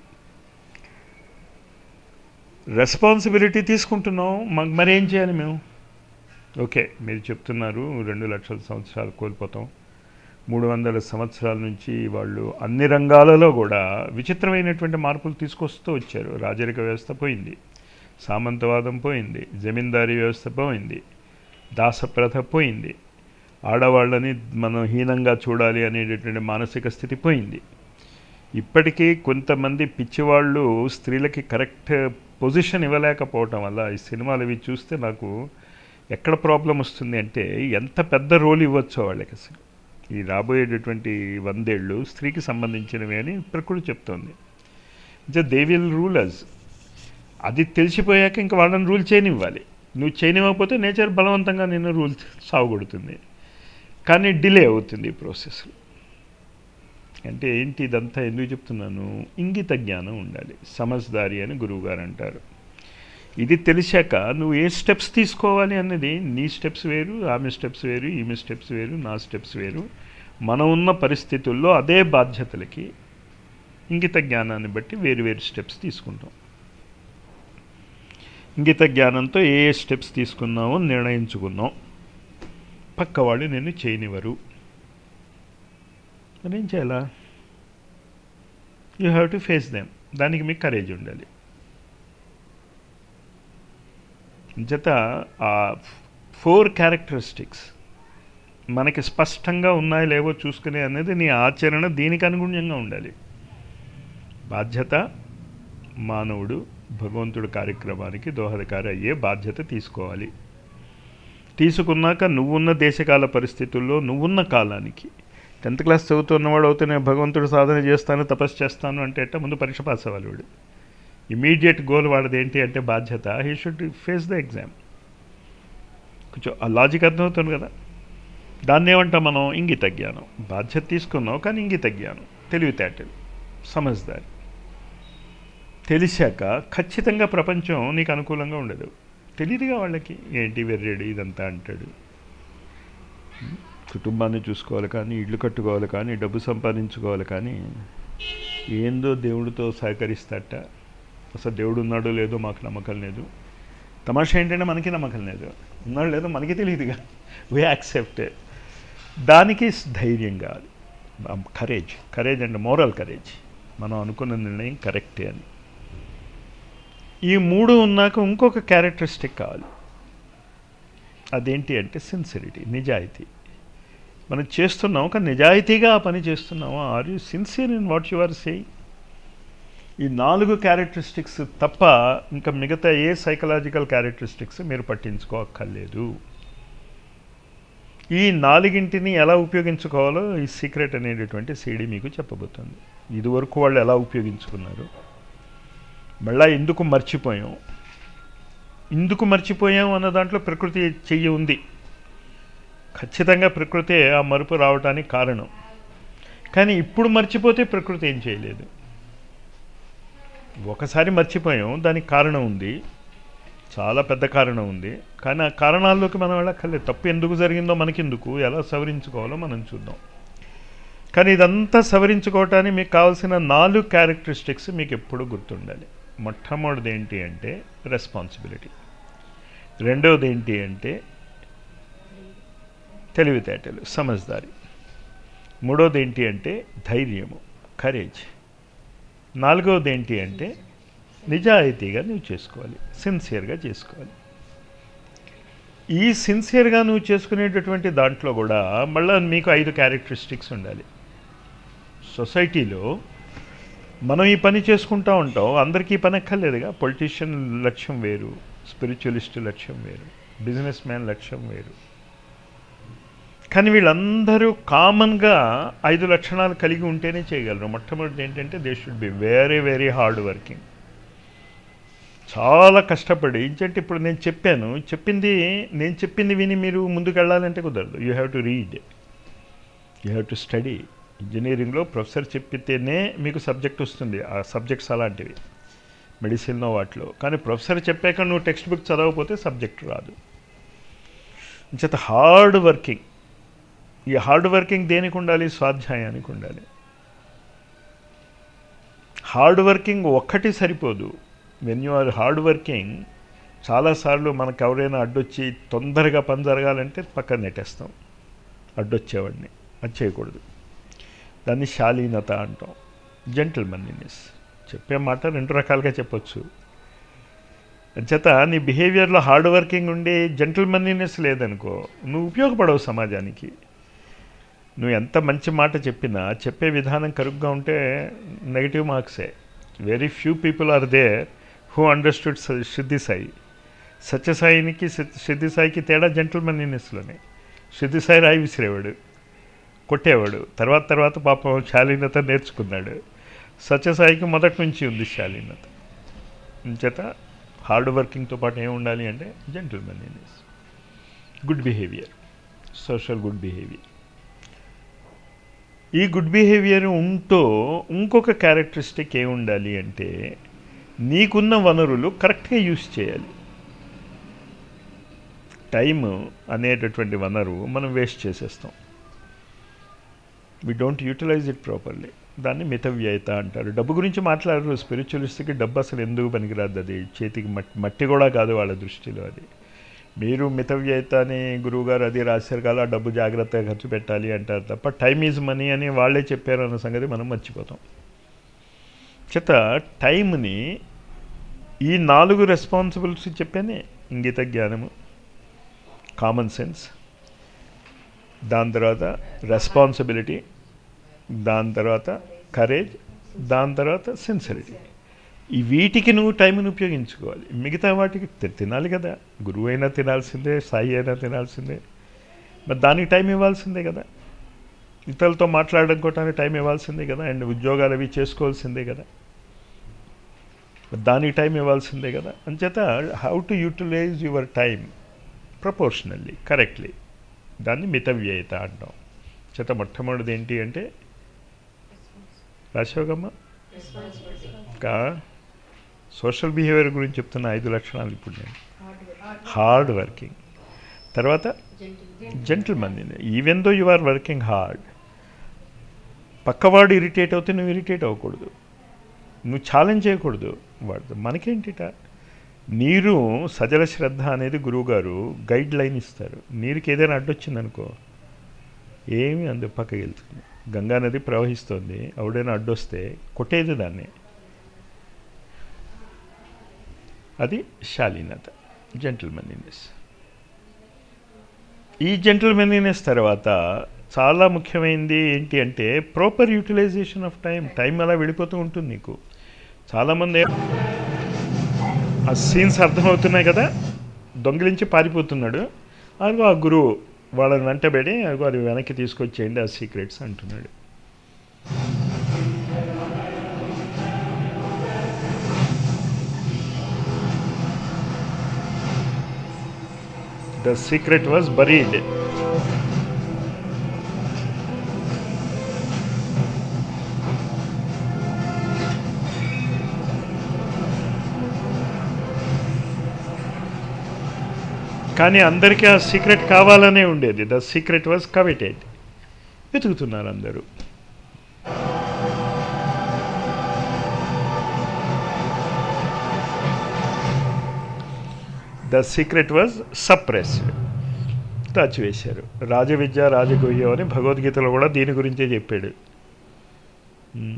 రెస్పాన్సిబిలిటీ తీసుకుంటున్నాం మాకు మరి ఏం చేయాలి మేము ఓకే మీరు చెప్తున్నారు రెండు లక్షల సంవత్సరాలు కోల్పోతాం మూడు వందల సంవత్సరాల నుంచి వాళ్ళు అన్ని రంగాలలో కూడా విచిత్రమైనటువంటి మార్పులు తీసుకొస్తూ వచ్చారు రాజరిక వ్యవస్థ పోయింది సామంతవాదం పోయింది జమీందారీ వ్యవస్థ పోయింది దాసప్రథ పోయింది ఆడవాళ్ళని మనం హీనంగా చూడాలి అనేటటువంటి మానసిక స్థితి పోయింది ఇప్పటికీ కొంతమంది పిచ్చివాళ్ళు స్త్రీలకి కరెక్ట్ పొజిషన్ ఇవ్వలేకపోవటం వల్ల ఈ సినిమాలు ఇవి చూస్తే నాకు ఎక్కడ ప్రాబ్లం వస్తుంది అంటే ఎంత పెద్ద రోల్ ఇవ్వచ్చో వాళ్ళకి అసలు ఈ రాబోయేటటువంటి వందేళ్ళు స్త్రీకి సంబంధించినవి అని ప్రకృతి చెప్తోంది అంటే దే విల్ రూలర్స్ అది తెలిసిపోయాక ఇంకా వాళ్ళని రూల్ చేయనివ్వాలి నువ్వు చేయనివ్వకపోతే నేచర్ బలవంతంగా నిన్ను రూల్ సాగుకొడుతుంది కానీ డిలే అవుతుంది ఈ ప్రాసెస్ అంటే ఏంటి ఇదంతా ఎందుకు చెప్తున్నాను ఇంగిత జ్ఞానం ఉండాలి సమజ్దారి అని గురువుగారు అంటారు ఇది తెలిసాక నువ్వు ఏ స్టెప్స్ తీసుకోవాలి అన్నది నీ స్టెప్స్ వేరు ఆమె స్టెప్స్ వేరు ఈమె స్టెప్స్ వేరు నా స్టెప్స్ వేరు మనం ఉన్న పరిస్థితుల్లో అదే బాధ్యతలకి ఇంగిత జ్ఞానాన్ని బట్టి వేరు వేరు స్టెప్స్ తీసుకుంటాం ఇంగిత జ్ఞానంతో ఏ ఏ స్టెప్స్ తీసుకున్నామో నిర్ణయించుకున్నాం పక్కవాళ్ళు నేను చేయనివ్వరు మరేం చేయాలా you have to face them దానికి మీకు కరేజ్ ఉండాలి జత ఆ ఫోర్ క్యారెక్టరిస్టిక్స్ మనకి స్పష్టంగా ఉన్నాయో లేవో చూసుకునే అనేది నీ ఆచరణ దీనికి అనుగుణ్యంగా ఉండాలి బాధ్యత మానవుడు భగవంతుడి కార్యక్రమానికి దోహదకారి అయ్యే బాధ్యత తీసుకోవాలి తీసుకున్నాక నువ్వున్న దేశకాల పరిస్థితుల్లో నువ్వున్న కాలానికి టెన్త్ క్లాస్ చదువుతున్నవాడు అవుతే నేను భగవంతుడు సాధన చేస్తాను తపస్సు చేస్తాను అంటే ఎట్ట ముందు పరీక్ష పాస్ అవ్వాలి వాడు ఇమీడియట్ గోల్ వాడిది ఏంటి అంటే బాధ్యత he should face the exam కొంచెం ఆ లాజిక్ అర్థమవుతుంది కదా దాన్ని ఏమంటాం మనం ఇంగిత జ్ఞానం బాధ్యత తీసుకున్నావు కానీ ఇంగిత జ్ఞానం తెలివితేటలు సమజ్దారి తెలిసాక ఖచ్చితంగా ప్రపంచం నీకు అనుకూలంగా ఉండదు తెలియదుగా వాళ్ళకి ఏంటి వెర్రేడు ఇదంతా అంటాడు కుటుంబాన్ని చూసుకోవాలి కానీ ఇల్లు కట్టుకోవాలి కానీ డబ్బు సంపాదించుకోవాలి కానీ ఏందో దేవుడితో సహకరిస్తాట అసలు దేవుడు ఉన్నాడో లేదో మాకు నమ్మకం లేదు తమాషా ఏంటంటే మనకి నమ్మకం లేదు ఉన్నాడు లేదో మనకి తెలియదుగా వీ యాక్సెప్ట్ దానికి ధైర్యం కావాలి courage courage and moral courage మనం అనుకున్న నిర్ణయం కరెక్టే అని ఈ మూడు ఉన్నాక ఇంకొక క్యారెక్టరిస్టిక్ కావాలి అదేంటి అంటే సిన్సిరిటీ నిజాయితీ మనం చేస్తున్నాం కానీ నిజాయితీగా ఆ పని చేస్తున్నాము are you sincere in what you are saying ఈ నాలుగు క్యారెక్టరిస్టిక్స్ తప్ప ఇంకా మిగతా ఏ సైకలాజికల్ క్యారెక్టరిస్టిక్స్ మీరు పట్టించుకోక్కర్లేదు ఈ నాలుగింటిని ఎలా ఉపయోగించుకోవాలో ఈ సీక్రెట్ అనేటటువంటి సీడీ మీకు చెప్పబోతుంది ఇదివరకు వాళ్ళు ఎలా ఉపయోగించుకున్నారు మళ్ళా ఎందుకు మర్చిపోయాం ఎందుకు మర్చిపోయాం అన్న దాంట్లో ప్రకృతి చెయ్యి ఉంది ఖచ్చితంగా ప్రకృతే ఆ మరుపు రావడానికి కారణం కానీ ఇప్పుడు మర్చిపోతే ప్రకృతి ఏం చేయలేదు ఒకసారి మర్చిపోయాం దానికి కారణం ఉంది చాలా పెద్ద కారణం ఉంది కానీ ఆ కారణాల్లోకి మనం వెళ్ళక్కర్లేదు తప్పు ఎందుకు జరిగిందో మనకెందుకు ఎలా సవరించుకోవాలో మనం చూద్దాం కానీ ఇదంతా సవరించుకోవటానికి మీకు కావాల్సిన నాలుగు క్యారెక్టరిస్టిక్స్ మీకు ఎప్పుడు గుర్తుండాలి మొట్టమొదటిది ఏంటి అంటే రెస్పాన్సిబిలిటీ రెండవది ఏంటి అంటే తెలివితేటలు సమజ్దారి మూడవది ఏంటి అంటే ధైర్యము కరేజ్ నాలుగవది ఏంటి అంటే నిజాయితీగా నువ్వు చేసుకోవాలి సిన్సియర్గా చేసుకోవాలి ఈ సిన్సియర్గా నువ్వు చేసుకునేటటువంటి దాంట్లో కూడా మళ్ళీ మీకు ఐదు క్యారెక్టరిస్టిక్స్ ఉండాలి సొసైటీలో మనం ఈ పని చేసుకుంటూ ఉంటాం అందరికీ ఈ పని ఎక్కర్లేదుగా పొలిటీషియన్ లక్ష్యం వేరు స్పిరిచువలిస్ట్ లక్ష్యం వేరు బిజినెస్ మ్యాన్ లక్ష్యం వేరు కానీ వీళ్ళందరూ కామన్గా ఐదు లక్షణాలు కలిగి ఉంటేనే చేయగలరు మొట్టమొదటి ఏంటంటే they should be very very hard working చాలా కష్టపడి ఏంటంటే ఇప్పుడు నేను చెప్పాను చెప్పింది నేను చెప్పింది విని మీరు ముందుకు వెళ్ళాలంటే కుదరదు you have to read you have to study ఇంజనీరింగ్లో ప్రొఫెసర్ చెప్పితేనే మీకు సబ్జెక్ట్ వస్తుంది ఆ సబ్జెక్ట్స్ అలాంటివి మెడిసిన్లో వాటిలో కానీ ప్రొఫెసర్ చెప్పాక నువ్వు టెక్స్ట్ బుక్ చదవకపోతే సబ్జెక్ట్ రాదు చేత హార్డ్ వర్కింగ్ ఈ హార్డ్ వర్కింగ్ దేనికి ఉండాలి స్వాధ్యాయానికి ఉండాలి హార్డ్ వర్కింగ్ ఒక్కటి సరిపోదు when you are hard working చాలాసార్లు మనకు ఎవరైనా అడ్డొచ్చి తొందరగా పని జరగాలంటే పక్కన నెట్టేస్తాం అడ్డొచ్చేవాడిని అది చేయకూడదు దాన్ని శాలీనత అంటాం జెంటిల్మన్నీనెస్ చెప్పే మాట రెండు రకాలుగా చెప్పొచ్చు చేత నీ బిహేవియర్లో హార్డ్ వర్కింగ్ ఉండి జెంటిల్మన్నీనెస్ లేదనుకో నువ్వు ఉపయోగపడవు సమాజానికి నువ్వు ఎంత మంచి మాట చెప్పినా చెప్పే విధానం కరుగ్గా ఉంటే నెగిటివ్ మార్క్సే very few people are there who understood సిద్ధి సాయి సత్యసాయినికి సిద్ధి సాయికి తేడా జెంటిల్మన్నీనెస్లోనే సిద్ధి సాయి రాయి విసిరేవాడు కొట్టేవాడు తర్వాత తర్వాత పాపం శాలీనత నేర్చుకున్నాడు సత్యసాయికి మొదటి నుంచి ఉంది శాలీనత చేత హార్డ్ వర్కింగ్తో పాటు ఏమి ఉండాలి అంటే gentlemanliness good behaviour social good behaviour ఈ గుడ్ బిహేవియర్ ఉంటూ ఇంకొక క్యారెక్టరిస్టిక్ ఏమి ఉండాలి అంటే నీకున్న వనరులు కరెక్ట్గా యూస్ చేయాలి టైం అనేటటువంటి వనరు మనం వేస్ట్ చేసేస్తాం we don't utilize it properly దాన్ని మితవ్యయత అంటారు డబ్బు గురించి మాట్లాడరు స్పిరిచువలిస్ట్కి డబ్బు అసలు ఎందుకు పనికిరాదు అది చేతికి మట్టి మట్టి కూడా కాదు వాళ్ళ దృష్టిలో అది మీరు మితవ్యయత అని గురువుగారు అది రాశారు కదా డబ్బు జాగ్రత్తగా ఖర్చు పెట్టాలి అంటారు తప్ప టైం ఈజ్ మనీ అని వాళ్ళే చెప్పారు అన్న సంగతి మనం మర్చిపోతాం చేత టైంని ఈ నాలుగు రెస్పాన్సిబిలిటీస్ చెప్పానే ఇంగిత జ్ఞానము కామన్ సెన్స్ దాని తర్వాత రెస్పాన్సిబిలిటీ దాని తర్వాత కరేజ్ దాని తర్వాత సిన్సిరిటీ ఈ వీటికి నువ్వు టైంని ఉపయోగించుకోవాలి మిగతా వాటికి తినాలి కదా గురువు అయినా తినాల్సిందే సాయి అయినా తినాల్సిందే మరి దానికి టైం ఇవ్వాల్సిందే కదా ఇతరులతో మాట్లాడుకోవటానికి టైం ఇవ్వాల్సిందే కదా అండ్ ఉద్యోగాలు అవి చేసుకోవాల్సిందే కదా దానికి టైం ఇవ్వాల్సిందే కదా అంచేత how to utilize your time proportionally correctly దాన్ని మితవ్యయత అంటాం చేత మొట్టమొదటిది ఏంటి అంటే రాశివగమ్మ ఇంకా సోషల్ బిహేవియర్ గురించి చెప్తున్న ఐదు లక్షణాలు ఇప్పుడు నేను హార్డ్ వర్కింగ్ తర్వాత gentleman even though you are working hard పక్కవాడు ఇరిటేట్ అవుతే నువ్వు ఇరిటేట్ అవ్వకూడదు నువ్వు ఛాలెంజ్ చేయకూడదు వాడు మనకేంటిట నీరు సజల శ్రద్ధ అనేది గురువుగారు గైడ్ లైన్ ఇస్తారు నీరుకి ఏదైనా అడ్డొచ్చిందనుకో ఏమి అందు పక్కకి వెళ్తుంది గంగా నది ప్రవహిస్తోంది ఎవడైనా అడ్డొస్తే కొట్టేది దాన్ని అది శాలీనత జెంటిల్మెన్లీనెస్ ఈ జెంటిల్మెన్లీనెస్ తర్వాత చాలా ముఖ్యమైనది ఏంటి అంటే proper utilization of time time అలా వెళ్ళిపోతూ ఉంటుంది నీకు చాలామంది ఆ సీన్స్ అర్థమవుతున్నాయి కదా దొంగిలించి పారిపోతున్నాడు అదిగో ఆ గురువు వాళ్ళని వెంటబడి అదిగో అది వెనక్కి తీసుకొచ్చేయండి ఆ సీక్రెట్స్ అంటున్నాడు ద సీక్రెట్ వాజ్ బరీడ్ కానీ అందరికీ ఆ సీక్రెట్ కావాలనే ఉండేది ద సీక్రెట్ వాజ్ కవిటెడ్ వెతుకుతున్నారు అందరూ ద సీక్రెట్ వాజ్ సప్రెస్డ్ దాచివేశారు రాజవిద్య రాజగుహ్యం అని భగవద్గీతలో కూడా దీని గురించే చెప్పాడు మ్మ్.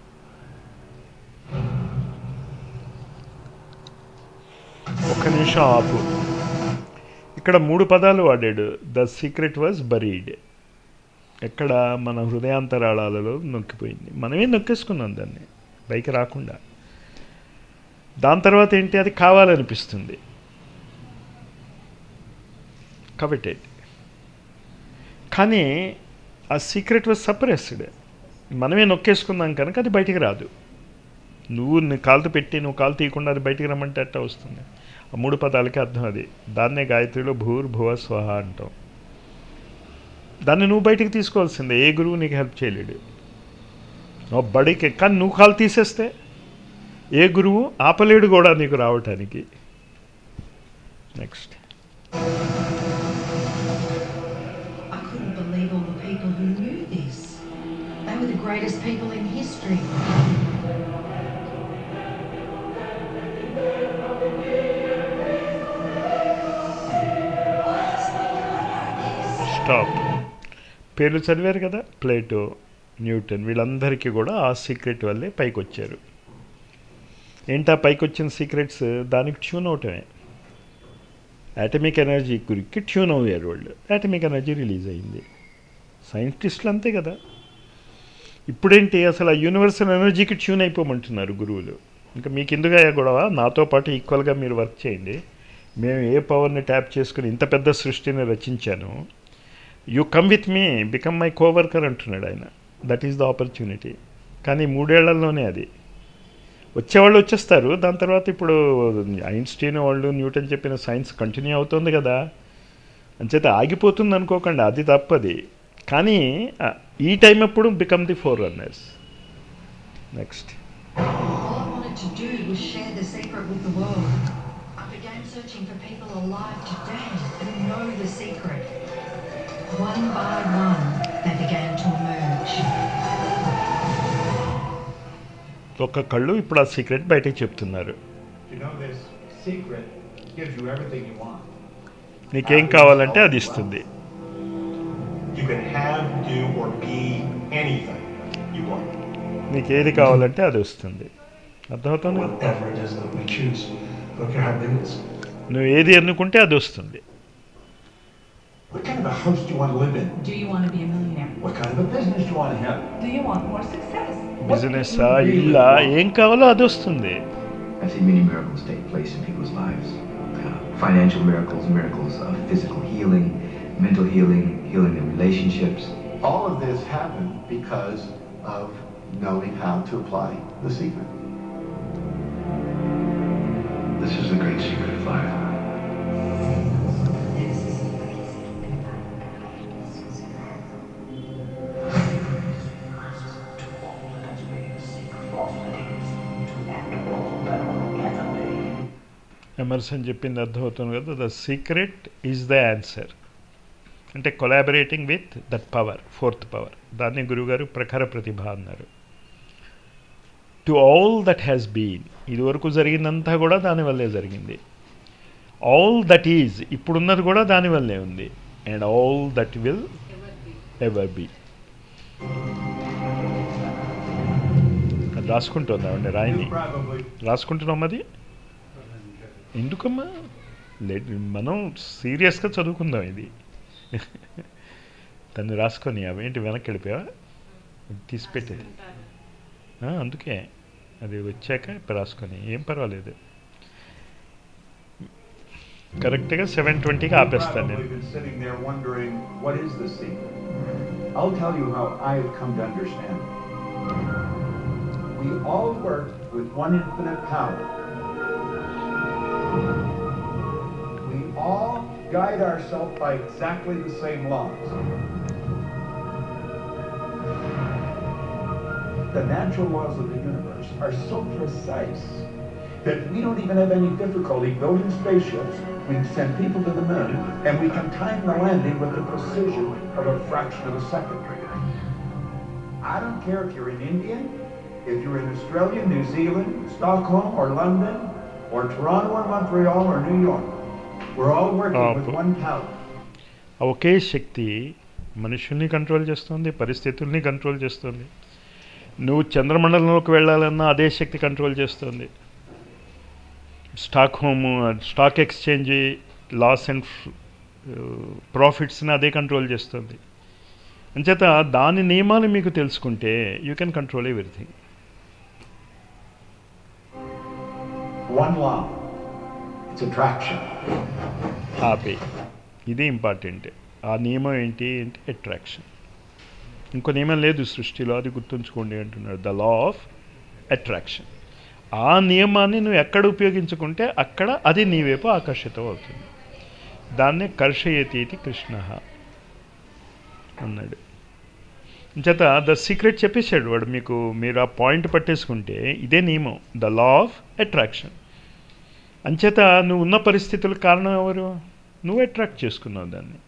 ఒక్క నిమిషం ఆపు ఇక్కడ మూడు పదాలు వాడాడు ద సీక్రెట్ వాజ్ బరీడ్ ఎక్కడ మన హృదయాంతరాళాలలో నొక్కిపోయింది మనమే నొక్కేసుకున్నాం దాన్ని పైకి రాకుండా దాని తర్వాత ఏంటి అది కావాలనిపిస్తుంది కవిటెడ్ కానీ ఆ సీక్రెట్ వాజ్ సప్రెస్డ్ మనమే నొక్కేసుకుందాం కనుక అది బయటికి రాదు నువ్వు నీ కాలుతో పెట్టి నువ్వు కాలు తీయకుండా అది బయటికి రమ్మంటే అట్ట వస్తుంది ఆ మూడు పదాలకి అర్థం అది దాన్నే గాయత్రిలో భూర్ భువ స్వహ అంటాం దాన్ని నువ్వు బయటికి తీసుకోవాల్సిందే ఏ గురువు నీకు హెల్ప్ చేయలేడు నువ్వు బడికి కానీ నువ్వు కాలు తీసేస్తే ఏ గురువు ఆపలేడు కూడా నీకు రావటానికి next I couldn't believe all the people who knew this. They were the greatest people in history. Stop పేర్లు చదివారు కదా ప్లేటో న్యూటన్ వీళ్ళందరికీ కూడా ఆ సీక్రెట్ వల్లే పైకి వచ్చారు ఏంటా పైకి వచ్చిన సీక్రెట్స్ దానికి ట్యూన్ అవటమే యాటమిక్ ఎనర్జీ గురికి ట్యూన్ అయ్యారు వాళ్ళు యాటమిక్ ఎనర్జీ రిలీజ్ అయింది సైంటిస్టులు అంతే కదా ఇప్పుడేంటి అసలు ఆ యూనివర్సల్ ఎనర్జీకి ట్యూన్ అయిపోమంటున్నారు గురువులు ఇంకా మీకు ఎందుకు గొడవ నాతో పాటు ఈక్వల్గా మీరు వర్క్ చేయండి మేము ఏ పవర్ని ట్యాప్ చేసుకుని ఇంత పెద్ద సృష్టిని రచించాను you come with me become my coworker అంటున్నాడు ఆయన దట్ ఈస్ ద ఆపర్చునిటీ కానీ మూడేళ్లలోనే అది వచ్చేవాళ్ళు వచ్చేస్తారు దాని తర్వాత ఇప్పుడు ఐన్స్టీన్ వాళ్ళు న్యూటన్ చెప్పిన సైన్స్ కంటిన్యూ అవుతుంది కదా అంచేత ఆగిపోతుంది అనుకోకండి అది తప్పది కానీ ఆ, ఈ టైం అప్పుడు become the four runners next All I wanted to do was share the secret with the world. I began searching for people alive today who know the secret. One by one, they began to emerge. ఒక్కొక్కళ్ళు ఇప్పుడు ఆ secret బయటకు చెప్తున్నారు You know, this secret gives you everything you want. నీకేం కావాలంటే అది ఇస్తుంది You can have, do, or be anything you want. నీకు ఏది కావాలంటే అది వస్తుంది అర్థమవుతుంది కదా? whatever it is that we choose. Look at how limits. నువ్వు ఏది ఎన్నుకుంటే అది వస్తుంది What kind of a house do you want to live in? Do you want to be a millionaire? What kind of a business do you want to have? Do you want more success? Business ఇల్లా ఏం కావాలో అది వస్తుంది I've seen many miracles take place in people's lives. Uh, financial miracles, miracles of physical healing, mental healing, healing in relationships. All of this happened because of knowing how to apply the secret. This is the great secret of life. Emerson చెప్పింది అర్థమవుతుంది కదా the secret is the answer అంటే collaborating with that power fourth power దాన్ని గురుగారు ప్రఖర ప్రతిభ అన్నారు to all that has been ఇదివరకు జరిగిందంతా కూడా దానివల్లే జరిగింది ఆల్ దట్ ఈజ్ ఇప్పుడున్నది కూడా దానివల్లే ఉంది and all that will ever be అది రాసుకుంటుందామండి రాయిని Probably. రాసుకుంటున్నాం అది ఎందుకమ్మా లేదు మనం సీరియస్గా చదువుకుందాం ఇది తను రాసుకొని అవేంటి వెనక్కి వెళ్ళిపోయావా తీసి పెట్టేది ఆ, అందుకే అది వచ్చాక ఇప్పుడు రాసుకొని ఏం పర్వాలేదు కరెక్ట్గా సెవెన్ ట్వంటీకి ఆపేస్తాను Probably నేను been sitting there wondering, what is the secret? I'll tell you how I've come to understand it. We all work with one infinite power. We all guide ourselves by exactly the same laws. The natural laws of the universe are so precise that we don't even have any difficulty building spaceships. We can send people to the moon, and we can time the landing with the precision of a fraction of a second. I don't care if you're in India, if you're in Australia, New Zealand, Stockholm, or London, or Toronto, or Montreal, or New York. We're all working Ah, with but- one power. ఆ ఒకే శక్తి మనుషుల్ని control చేస్తుంది పరిస్థితుల్ని control చేస్తుంది నువ్వు చంద్రమండలంలోకి వెళ్ళాలన్నా అదే శక్తి కంట్రోల్ చేస్తుంది stock home stock exchange loss and ప్రాఫిట్స్ని అదే కంట్రోల్ చేస్తుంది అంచేత దాని నియమాలు మీకు తెలుసుకుంటే you can control everything One law. It's attraction. ఆపే ఇది ఇంపార్టెంట్ ఆ నియమం ఏంటి అంటే అట్రాక్షన్ ఇంకో నియమం లేదు సృష్టిలో అది గుర్తుంచుకోండి అంటున్నాడు ద లా ఆఫ్ అట్రాక్షన్ ఆ నియమాన్ని నువ్వు ఎక్కడ ఉపయోగించుకుంటే అక్కడ అది నీ వైపు ఆకర్షితం అవుతుంది దాన్నే కర్షయతి ఇది కృష్ణ అన్నాడు చేత ద సీక్రెట్ చెప్పేశాడు వాడు మీకు మీరు ఆ పాయింట్ పట్టేసుకుంటే ఇదే నియమం ద లా ఆఫ్ అట్రాక్షన్ అంచేత నువ్వు ఉన్న పరిస్థితులకు కారణం ఎవరు నువ్వు అట్రాక్ట్ చేసుకున్నావు దాన్ని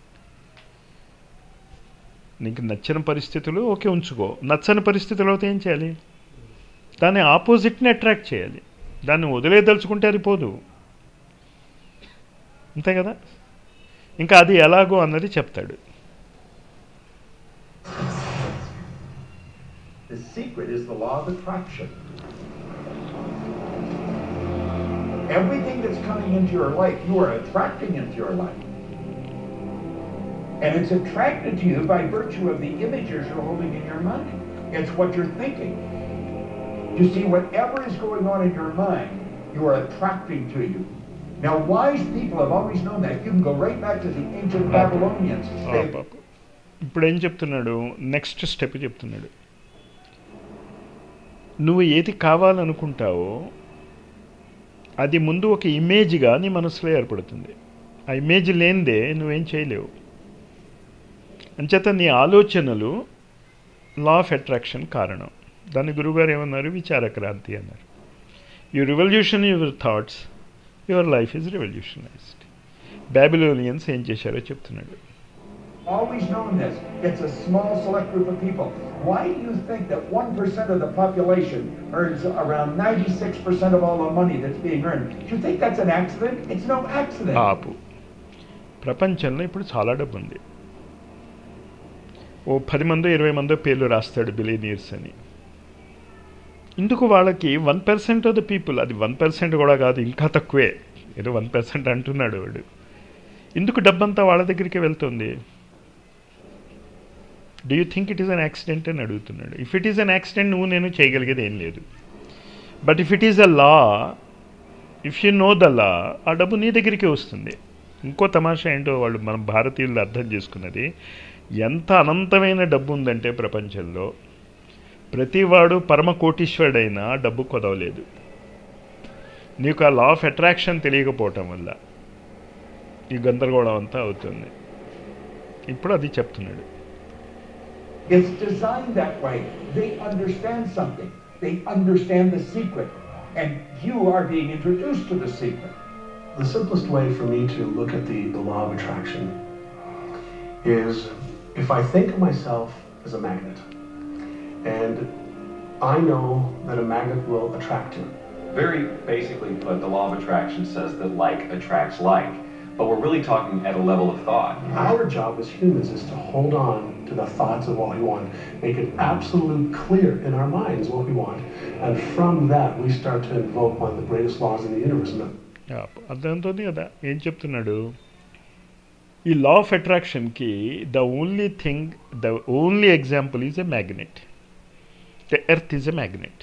నీకు నచ్చిన పరిస్థితులు ఓకే ఉంచుకో నచ్చని పరిస్థితులు అయితే ఏం చేయాలి దాని ఆపోజిట్ని అట్రాక్ట్ చేయాలి దాన్ని వదిలేదలుచుకుంటే అది పోదు అంతే కదా ఇంకా అది ఎలాగో అన్నది చెప్తాడు The secret is the law of attraction. Everything that's coming into your life, you are attracting into your life. And it's attracted to you by virtue of the images you're holding in your mind. It's what you're thinking. You see, whatever is going on in your mind, you are attracting to you. Now, wise people have always known that. You can go right back to the ancient Babylonians. ఆ They- పాప ఇప్పుడు ఏం చెప్తున్నాడు next step చెప్తున్నాడు నువ్వు ఏది కావాలనుకుంటావో అది ముందు ఒక ఇమేజ్గా నీ మనసులో ఏర్పడుతుంది ఆ ఇమేజ్ లేనిదే నువ్వేం చేయలేవు అంచేత నీ ఆలోచనలు లా ఆఫ్ అట్రాక్షన్ కారణం దాన్ని గురువుగారు ఏమన్నారు విచారక్రాంతి అన్నారు you revolution your thoughts your life is revolutionized Babylonians ఏం చేశారో చెప్తున్నాడు always known this. It's a small select group of people. Why do you think that 1% of the population earns around 96% of all the money that's being earned? Do you think that's an accident? It's no accident. ఆపు ప్రపంచంలో ఇప్పుడు చాలా డబ్బు ఉంది ఓ పది మందో ఇరవై మందో పేర్లు రాస్తాడు బిలీనియర్స్ అని ఇందుకు వాళ్ళకి one percent of the people అది వన్ పర్సెంట్ కూడా కాదు ఇంకా తక్కువే ఏదో వన్ పర్సెంట్ అంటున్నాడు వాడు ఎందుకు డబ్బంతా వాళ్ళ దగ్గరికి వెళ్తుంది do you think it is an accident అని అడుగుతున్నాడు if it is an accident నువ్వు నేను చేయగలిగేది ఏం లేదు but if it is a law if you know the law ఆ డబ్బు నీ దగ్గరికి వస్తుంది ఇంకో తమాషా ఏంటో వాళ్ళు మన భారతీయులు అర్థం చేసుకున్నది ఎంత అనంతమైన డబ్బు ఉందంటే ప్రపంచంలో ప్రతివాడు పరమ కోటీశ్వరుడైనా డబ్బు కొదవలేదు నీకు ఆ లా ఆఫ్ అట్రాక్షన్ తెలియకపోవటం వల్ల ఈ గందరగోళం అంతా అవుతుంది ఇప్పుడు అది చెప్తున్నాడు It's designed that way. They understand something. They understand the secret. And you are being introduced to the secret. The simplest way for me to look at the, the law of attraction is if I think of myself as a magnet, and I know that a magnet will attract you. Very basically put, the law of attraction says that like attracts like, but we're really talking at a level of thought. Our job as humans is to hold on to the thoughts of what we want, make it absolutely clear in our minds what we want, and from that we start to invoke one of the greatest laws in the universe. and అర్థమవుతుంది కదా ఏం చెప్తున్నాడు ఈ law of అట్రాక్షన్కి the only thing the only example is a magnet the earth is a magnet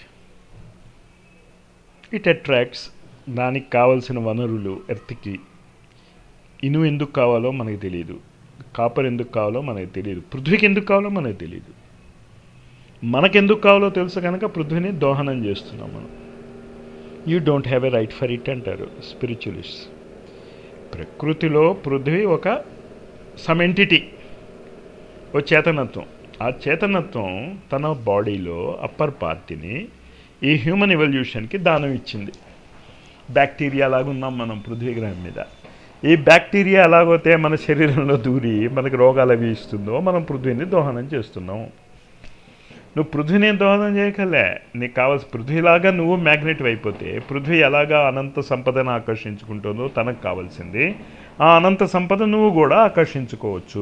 it attracts దానికి కావలసిన వనరులు ఎర్త్కి ఇను ఎందుకు కావాలో మనకు తెలియదు కాపర్ ఎందుకు కావాలో మనకు తెలియదు పృథ్వీకి ఎందుకు కావాలో మనకు తెలియదు మనకెందుకు కావాలో తెలుసు కనుక పృథ్వీని దోహనం చేస్తున్నాం మనం you don't have a right for it అంటారు స్పిరిచువలిస్ట్ ప్రకృతిలో పృథ్వీ ఒక సమ్ ఎంటిటీ ఓ చేతనత్వం ఆ చేతనత్వం తన బాడీలో అప్పర్ పార్టీని ఈ హ్యూమన్ ఎవల్యూషన్కి దానం ఇచ్చింది బ్యాక్టీరియా లాగున్నాం మనం పృథ్వీ గ్రహం మీద ఈ బ్యాక్టీరియా ఎలాగైతే మన శరీరంలో దూరి మనకి రోగాలు అవి ఇస్తుందో మనం పృథ్వీని దోహనం చేస్తున్నాం నువ్వు పృథ్వీని దోహదం చేయకలే నీకు కావాల్సి పృథ్వీలాగా నువ్వు మ్యాగ్నెట్ అయిపోతే పృథ్వీ ఎలాగా అనంత సంపదను ఆకర్షించుకుంటుందో తనకు కావాల్సింది ఆ అనంత సంపద నువ్వు కూడా ఆకర్షించుకోవచ్చు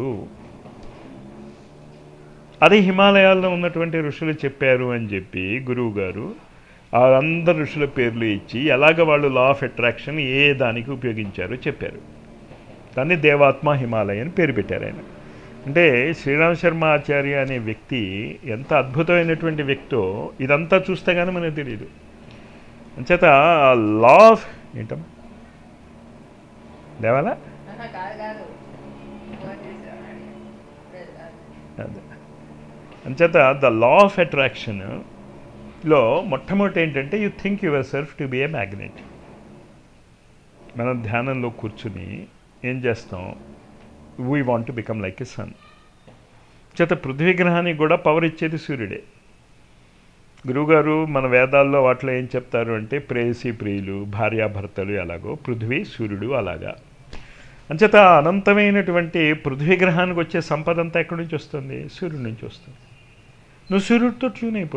అది హిమాలయాల్లో ఉన్నటువంటి ఋషులు చెప్పారు అని చెప్పి గురువు గారు ఆ అందరు ఋషుల పేర్లు ఇచ్చి ఎలాగ వాళ్ళు లా ఆఫ్ అట్రాక్షన్ ఏ దానికి ఉపయోగించారో చెప్పారు దాన్ని దేవాత్మ హిమాలయ అని పేరు పెట్టారు ఆయన అంటే శ్రీరామ్ శర్మ ఆచార్య అనే వ్యక్తి ఎంత అద్భుతమైనటువంటి వ్యక్తో ఇదంతా చూస్తే కానీ మనకు తెలియదు అంచేత లా ఆఫ్ ఏంటమ్మా దేవాలా కాదు కాదు ఫోన్ చేశాను అదే అంచేత ద లా ఆఫ్ అట్రాక్షన్ లో మొట్టమొదటి ఏంటంటే you think yourself to be a magnet మనం ధ్యానంలో కూర్చుని ఏం చేస్తాం we want to become like a sun చేత పృథ్వీ గ్రహానికి కూడా పవర్ ఇచ్చేది సూర్యుడే గురువుగారు మన వేదాల్లో వాటిలో ఏం చెప్తారు అంటే ప్రేయసి ప్రియులు భార్యాభర్తలు ఎలాగో పృథ్వీ సూర్యుడు అలాగా అంచేత అనంతమైనటువంటి పృథ్వీ గ్రహానికి వచ్చే సంపద అంతా ఎక్కడి నుంచి వస్తుంది సూర్యుడి నుంచి వస్తుంది నువ్వు సూర్యుడితో ట్యూన్ అయిపో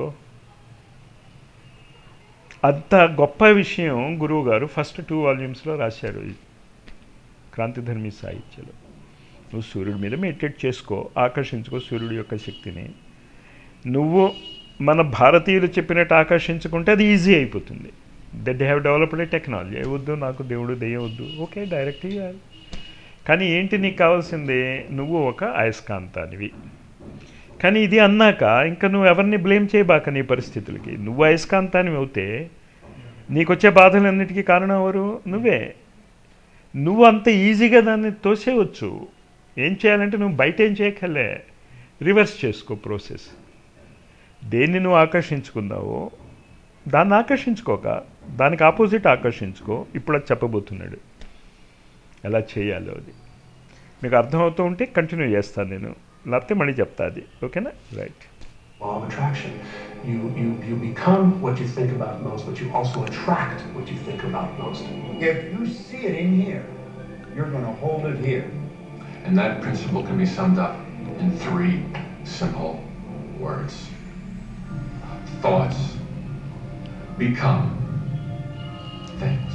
అంత గొప్ప విషయం గురువు గారు ఫస్ట్ టూ వాల్యూమ్స్లో రాశారు ఈ క్రాంతిధర్మి సాహిత్యలో నువ్వు సూర్యుడి మీద మెడిటేట్ చేసుకో ఆకర్షించుకో సూర్యుడి యొక్క శక్తిని నువ్వు మన భారతీయులు చెప్పినట్టు ఆకర్షించుకుంటే అది ఈజీ అయిపోతుంది that have developed a technology వద్దు నాకు దేవుడు దెయ్యం వద్దు ఓకే డైరెక్ట్ ఇవ్వాలి కానీ ఏంటి నీకు కావాల్సింది నువ్వు ఒక అయస్కాంతానివి కానీ ఇది అన్నాక ఇంకా నువ్వు ఎవరిని బ్లేమ్ చేయబాక నీ పరిస్థితులకి నువ్వు అయస్కాంతానివి అవుతే నీకు వచ్చే బాధలన్నిటికీ కారణం ఎవరు నువ్వే నువ్వు అంత ఈజీగా దాన్ని తోసేయవచ్చు ఏం చేయాలంటే నువ్వు బయట ఏం చేయకలే రివర్స్ చేసుకో ప్రాసెస్ దేన్ని నువ్వు ఆకర్షించుకున్నావో దాన్ని ఆకర్షించుకోక దానికి ఆపోజిట్ ఆకర్షించుకో ఇప్పుడు అది చెప్పబోతున్నాడు ఎలా చేయాలో అది మీకు అర్థమవుతూ ఉంటే కంటిన్యూ చేస్తాను నేను లేకపోతే మళ్ళీ చెప్తా అది ఓకేనా right Law of attraction. You, you, you become what you think about most, but you also attract what you think about most. If you see it in here, you're going to hold it here. And that principle can be summed up in three simple words thoughts become things.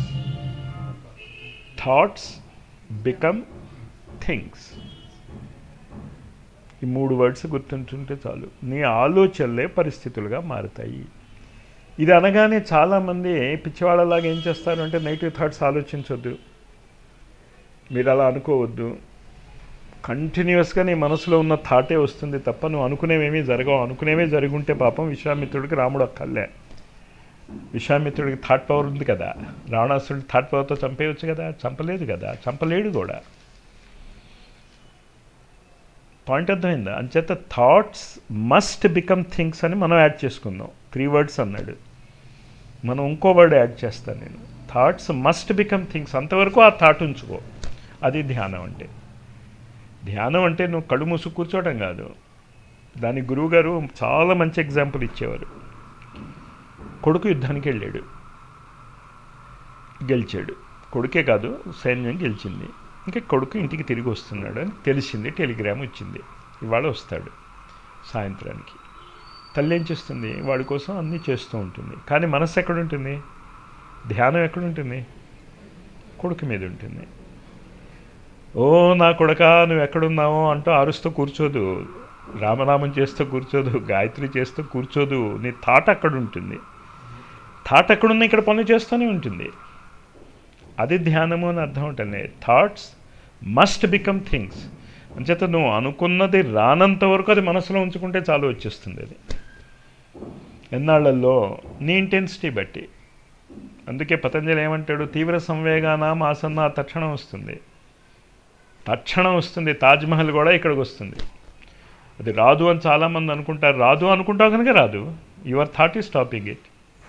Thoughts become things ఈ మూడు words గుర్తుంటుంటే చాలు నీ ఆలోచనలే పరిస్థితులుగా మారుతాయి ఇది అనగానే చాలామంది పిచ్చివాళ్ళలాగా ఏం చేస్తారు అంటే నెగిటివ్ థాట్స్ ఆలోచించొద్దు మీరు అలా అనుకోవద్దు కంటిన్యూస్గా నీ మనసులో ఉన్న థాటే వస్తుంది తప్ప నువ్వు అనుకునేవేమీ జరగవు అనుకునేవే జరుగుంటే పాపం విశ్వామిత్రుడికి రాముడు అక్కర్లే విశ్వామిత్రుడికి థాట్ పవర్ ఉంది కదా రావణాసురుడి థాట్ పవర్తో చంపేయచ్చు కదా చంపలేదు కదా చంపలేడు కూడా పాయింట్ అర్థమైందా అంచేత థాట్స్ మస్ట్ బికమ్ థింగ్స్ అని మనం యాడ్ చేసుకుందాం త్రీ వర్డ్స్ అన్నాడు మనం ఇంకో వర్డ్ యాడ్ చేస్తాను నేను థాట్స్ మస్ట్ బికమ్ థింగ్స్ అంతవరకు ఆ థాట్ ఉంచుకో అది ధ్యానం అంటే ధ్యానం అంటే నువ్వు కళ్ళు మూసు కూర్చోవడం కాదు దాని గురువుగారు చాలా మంచి ఎగ్జాంపుల్ ఇచ్చేవారు కొడుకు యుద్ధానికి వెళ్ళాడు గెలిచాడు కొడుకే కాదు సైన్యం గెలిచింది ఇంకా కొడుకు ఇంటికి తిరిగి వస్తున్నాడు అని తెలిసింది టెలిగ్రామ్ వచ్చింది ఇవాళ వస్తాడు సాయంత్రానికి తల్లి ఏం చేస్తుంది వాడి కోసం అన్నీ చేస్తూ ఉంటుంది కానీ మనస్సు ఎక్కడ ఉంటుంది ధ్యానం ఎక్కడ ఉంటుంది కొడుకు మీద ఉంటుంది ఓ నా కొడక నువ్వు ఎక్కడున్నావో అంటూ అరుస్తూ కూర్చోదు రామనామం చేస్తూ కూర్చోదు గాయత్రి చేస్తూ కూర్చోదు నీ థాట్ అక్కడ ఉంటుంది థాట్ ఎక్కడున్నా ఇక్కడ పనులు చేస్తూనే ఉంటుంది అది ధ్యానము అని అర్థం ఉంటుంది థాట్స్ మస్ట్ బికమ్ థింగ్స్ అంచేత నువ్వు అనుకున్నది రానంత వరకు అది మనసులో ఉంచుకుంటే చాలు వచ్చేస్తుంది అది ఎన్నాళ్లలో నీ ఇంటెన్సిటీ బట్టి అందుకే పతంజలి ఏమంటాడు తీవ్ర సంవేగానాం ఆసన్న తక్షణం వస్తుంది తక్షణం వస్తుంది తాజ్మహల్ కూడా ఇక్కడికి వస్తుంది అది రాదు అని చాలామంది అనుకుంటారు రాదు అనుకుంటావు కనుక రాదు your thought is topping it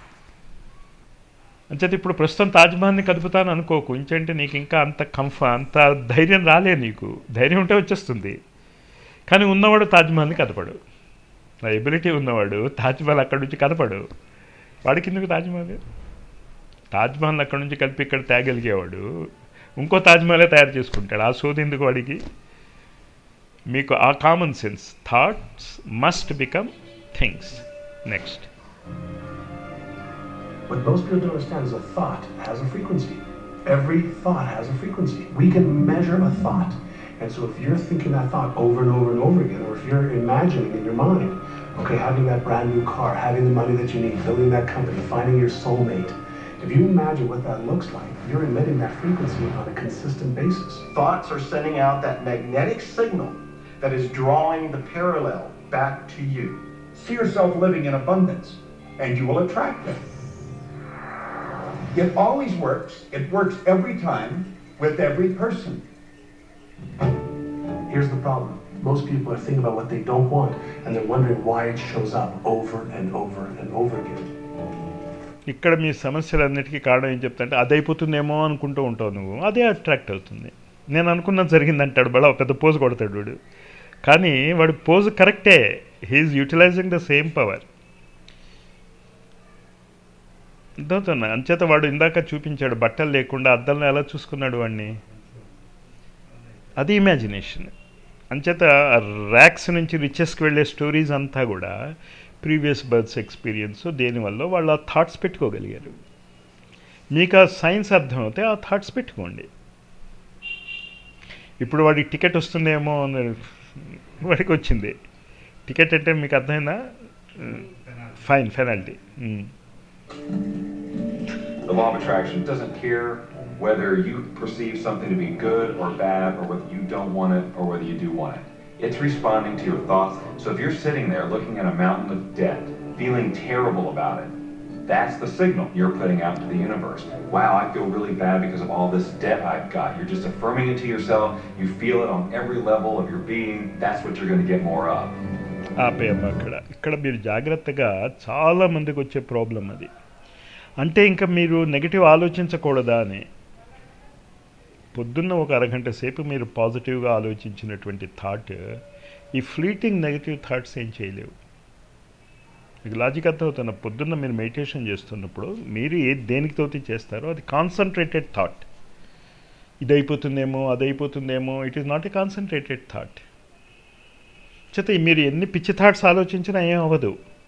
అంచేత ఇప్పుడు ప్రస్తుతం తాజ్మహల్ని కదుపుతాను అనుకోకు ఇంకంటే నీకు ఇంకా అంత కంఫ అంత ధైర్యం రాలే నీకు ధైర్యం ఉంటే వచ్చేస్తుంది కానీ ఉన్నవాడు తాజ్మహల్ని కదపడు నా ఎబిలిటీ ఉన్నవాడు తాజ్మహల్ అక్కడి నుంచి కదపడు వాడికి ఎందుకు తాజ్మహల్ తాజ్మహల్ అక్కడి నుంచి కలిపి ఇక్కడ తేగలిగేవాడు ఇంకో తాజ్మహలే తయారు చేసుకుంటాడు ఆ సోది ఎందుకు వాడికి మీకు ఆ common sense thoughts must become things next What most people don't understand is a thought has a frequency. Every thought has a frequency. We can measure a thought. And so if you're thinking that thought over and over and over again, or if you're imagining in your mind, okay, having that brand new car, having the money that you need, building that company, finding your soulmate, if you imagine what that looks like, you're emitting that frequency on a consistent basis. Thoughts are sending out that magnetic signal that is drawing the parallel back to you. See yourself living in abundance, and you will attract it. It always works. It works every time with every person. Here's the problem. Most people are thinking about what they don't want, and they're wondering why it shows up over and over and over again. ఇక్కడ మీ సమస్యలన్నిటికీ కారణం ఏం చెప్తాంటే అది అయిపోతుందేమో అనుకుంటూ ఉంటావు నువ్వు అదే అట్రాక్ట్ అవుతుంది నేను అనుకున్నది జరిగిందంటాడు బడా పెద్ద పోజ్ కొడతాడు వాడు కానీ వాడి పోజ్ కరెక్టే he is utilizing the same power అర్థమవుతున్నా అంచేత వాడు ఇందాక చూపించాడు బట్టలు లేకుండా అద్దంలో ఎలా చూసుకున్నాడు వాడిని అది ఇమాజినేషన్ అంచేత ర్యాక్స్ నుంచి రిచెస్కి వెళ్ళే స్టోరీస్ అంతా కూడా ప్రీవియస్ బర్త్స్ ఎక్స్పీరియన్స్ దేనివల్ల వాళ్ళు ఆ థాట్స్ పెట్టుకోగలిగారు మీకు ఆ సైన్స్ అర్థమవుతే ఆ థాట్స్ పెట్టుకోండి ఇప్పుడు వాడికి టికెట్ వస్తుందేమో అని వాడికి వచ్చింది టికెట్ అంటే మీకు అర్థమైందా fine penalty The law of attraction doesn't care whether you perceive something to be good or bad, or whether you don't want it or whether you do want it. It's responding to your thoughts. So if you're sitting there looking at a mountain of debt, feeling terrible about it, that's the signal you're putting out to the universe. Wow, I feel really bad because of all this debt I've got. You're just affirming it to yourself. You feel it on every level of your being. That's what you're going to get more of. ఆపేయమ్మ అక్కడ ఇక్కడ మీరు జాగ్రత్తగా చాలా మందికి వచ్చే problem అది అంటే ఇంకా మీరు నెగిటివ్ ఆలోచించకూడదా అని పొద్దున్న ఒక అరగంట సేపు మీరు పాజిటివ్గా ఆలోచించినటువంటి థాట్ ఈ ఫ్లీటింగ్ నెగిటివ్ థాట్స్ ఏం చేయలేవు మీకు లాజిక్ అర్థమవుతున్న పొద్దున్న మీరు మెడిటేషన్ చేస్తున్నప్పుడు మీరు ఏ దేనికి తోటి చేస్తారో అది కాన్సన్ట్రేటెడ్ థాట్ ఇది అయిపోతుందేమో అది అయిపోతుందేమో it is not a concentrated thought చేత మీరు ఎన్ని పిచ్చి థాట్స్ ఆలోచించినా ఏం అవ్వదు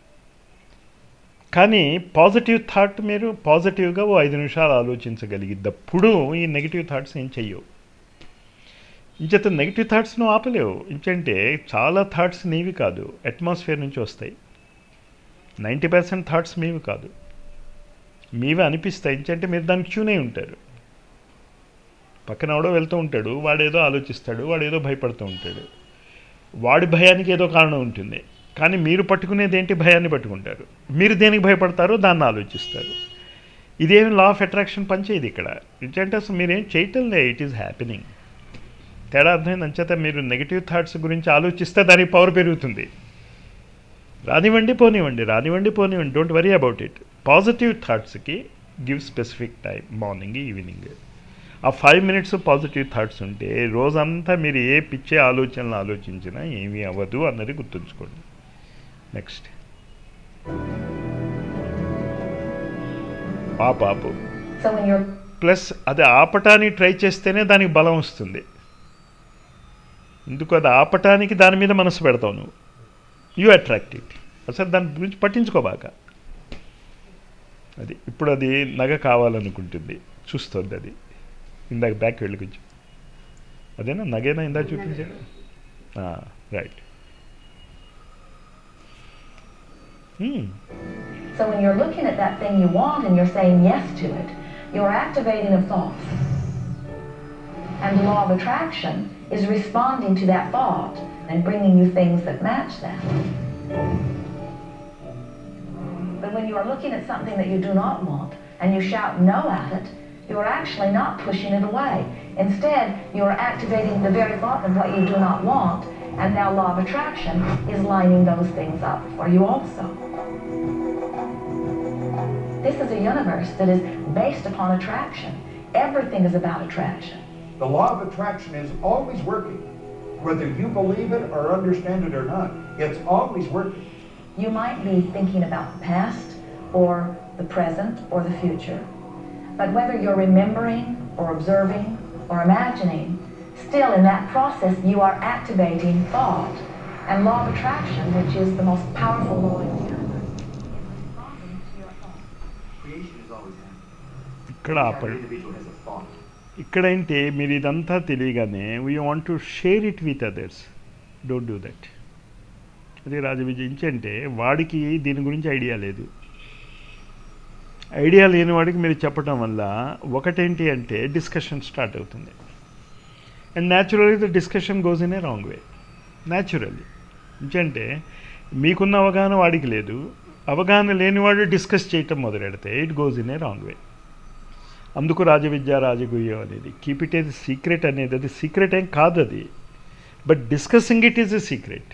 కానీ పాజిటివ్ థాట్ మీరు పాజిటివ్గా ఓ ఐదు నిమిషాలు ఆలోచించగలిగినప్పుడు ఈ నెగిటివ్ థాట్స్ ఏం చెయ్యవు ఇంచేత నెగిటివ్ థాట్స్ నువ్వు ఆపలేవు ఇంకంటే చాలా థాట్స్ నీవి కాదు అట్మాస్ఫియర్ నుంచి వస్తాయి నైంటీ పర్సెంట్ థాట్స్ మీవి కాదు మీవే అనిపిస్తాయి ఇంకంటే మీరు దానికి ట్యూన్ అయి ఉంటారు పక్కన ఎవడో వెళ్తూ ఉంటాడు వాడేదో ఆలోచిస్తాడు వాడేదో భయపడుతూ ఉంటాడు వాడి భయానికి ఏదో కారణం ఉంటుంది కానీ మీరు పట్టుకునేది ఏంటి భయాన్ని పట్టుకుంటారు మీరు దేనికి భయపడతారో దాన్ని ఆలోచిస్తారు ఇదేమి లా ఆఫ్ అట్రాక్షన్ పనిచేయదు ఇక్కడ ఏంటంటే అసలు మీరేం చేయటం లే ఇట్ ఈస్ హ్యాపెనింగ్ తేడా అర్థమైంది అంచేత మీరు నెగిటివ్ థాట్స్ గురించి ఆలోచిస్తే దానికి పవర్ పెరుగుతుంది రానివ్వండి పోనివ్వండి రానివ్వండి పోనివ్వండి don't worry about it positive థాట్స్కి give specific time morning evening ఆ ఫైవ్ మినిట్స్ పాజిటివ్ థాట్స్ ఉంటే రోజంతా మీరు ఏ పిచ్చే ఆలోచనలు ఆలోచించినా ఏమీ అవ్వదు అన్నది గుర్తుంచుకోండి నెక్స్ట్ ఆపు ఆపు So when you're ప్లస్ అది ఆపటానికి ట్రై చేస్తేనే దానికి బలం వస్తుంది ఎందుకు అది ఆపటానికి దాని మీద మనసు పెడతావు నువ్వు యూ అట్రాక్ట్ ఇట్ అసలు దాని గురించి పట్టించుకోబాక అది ఇప్పుడు అది నగ కావాలనుకుంటుంది చూస్తుంది అది ఇందాక బ్యాక్ వెళ్ళి కొంచెం అదేనా నగేనా ఇందాక చూపించాడు right So when you're looking at that thing you want and you're saying yes to it, you're activating a thought. And the law of attraction is responding to that thought and bringing you things that match that. But when you are looking at something that you do not want and you shout no at it, you are actually not pushing it away. Instead, you are activating the very thought of what you do not want, and now law of attraction is lining those things up for you also. This is a universe that is based upon attraction. Everything is about attraction. The law of attraction is always working. Whether you believe it or understand it or not, it's always working. You might be thinking about the past or the present or the future. But whether you're remembering or observing or imagining, still in that process you are activating thought. And law of attraction, which is the most powerful law in the universe, is responding to your thought. Creation is always happening. ఇక్కడ Every ఆపండి individual has a thought. ఇక్కడంటే మీరు ఇదంతా తెలియగానే we want to share it with others don't do that అది రాజవిజయించి అంటే వాడికి దీని గురించి ఐడియా లేదు ఐడియా లేని వాడికి మీరు చెప్పడం వల్ల ఒకటేంటి అంటే డిస్కషన్ స్టార్ట్ అవుతుంది and naturally the discussion goes in a wrong way naturally అంటే మీకున్న అవగాహన వాడికి లేదు అవగాహన లేనివాడు డిస్కస్ చేయటం మొదలెడితే it goes in a wrong way అందుకు రాజవిద్య రాజగుయ్యం అనేది కీప్ ఇట్ ఏది సీక్రెట్ అనేది అది సీక్రెట్ ఏం కాదు అది but discussing it is a secret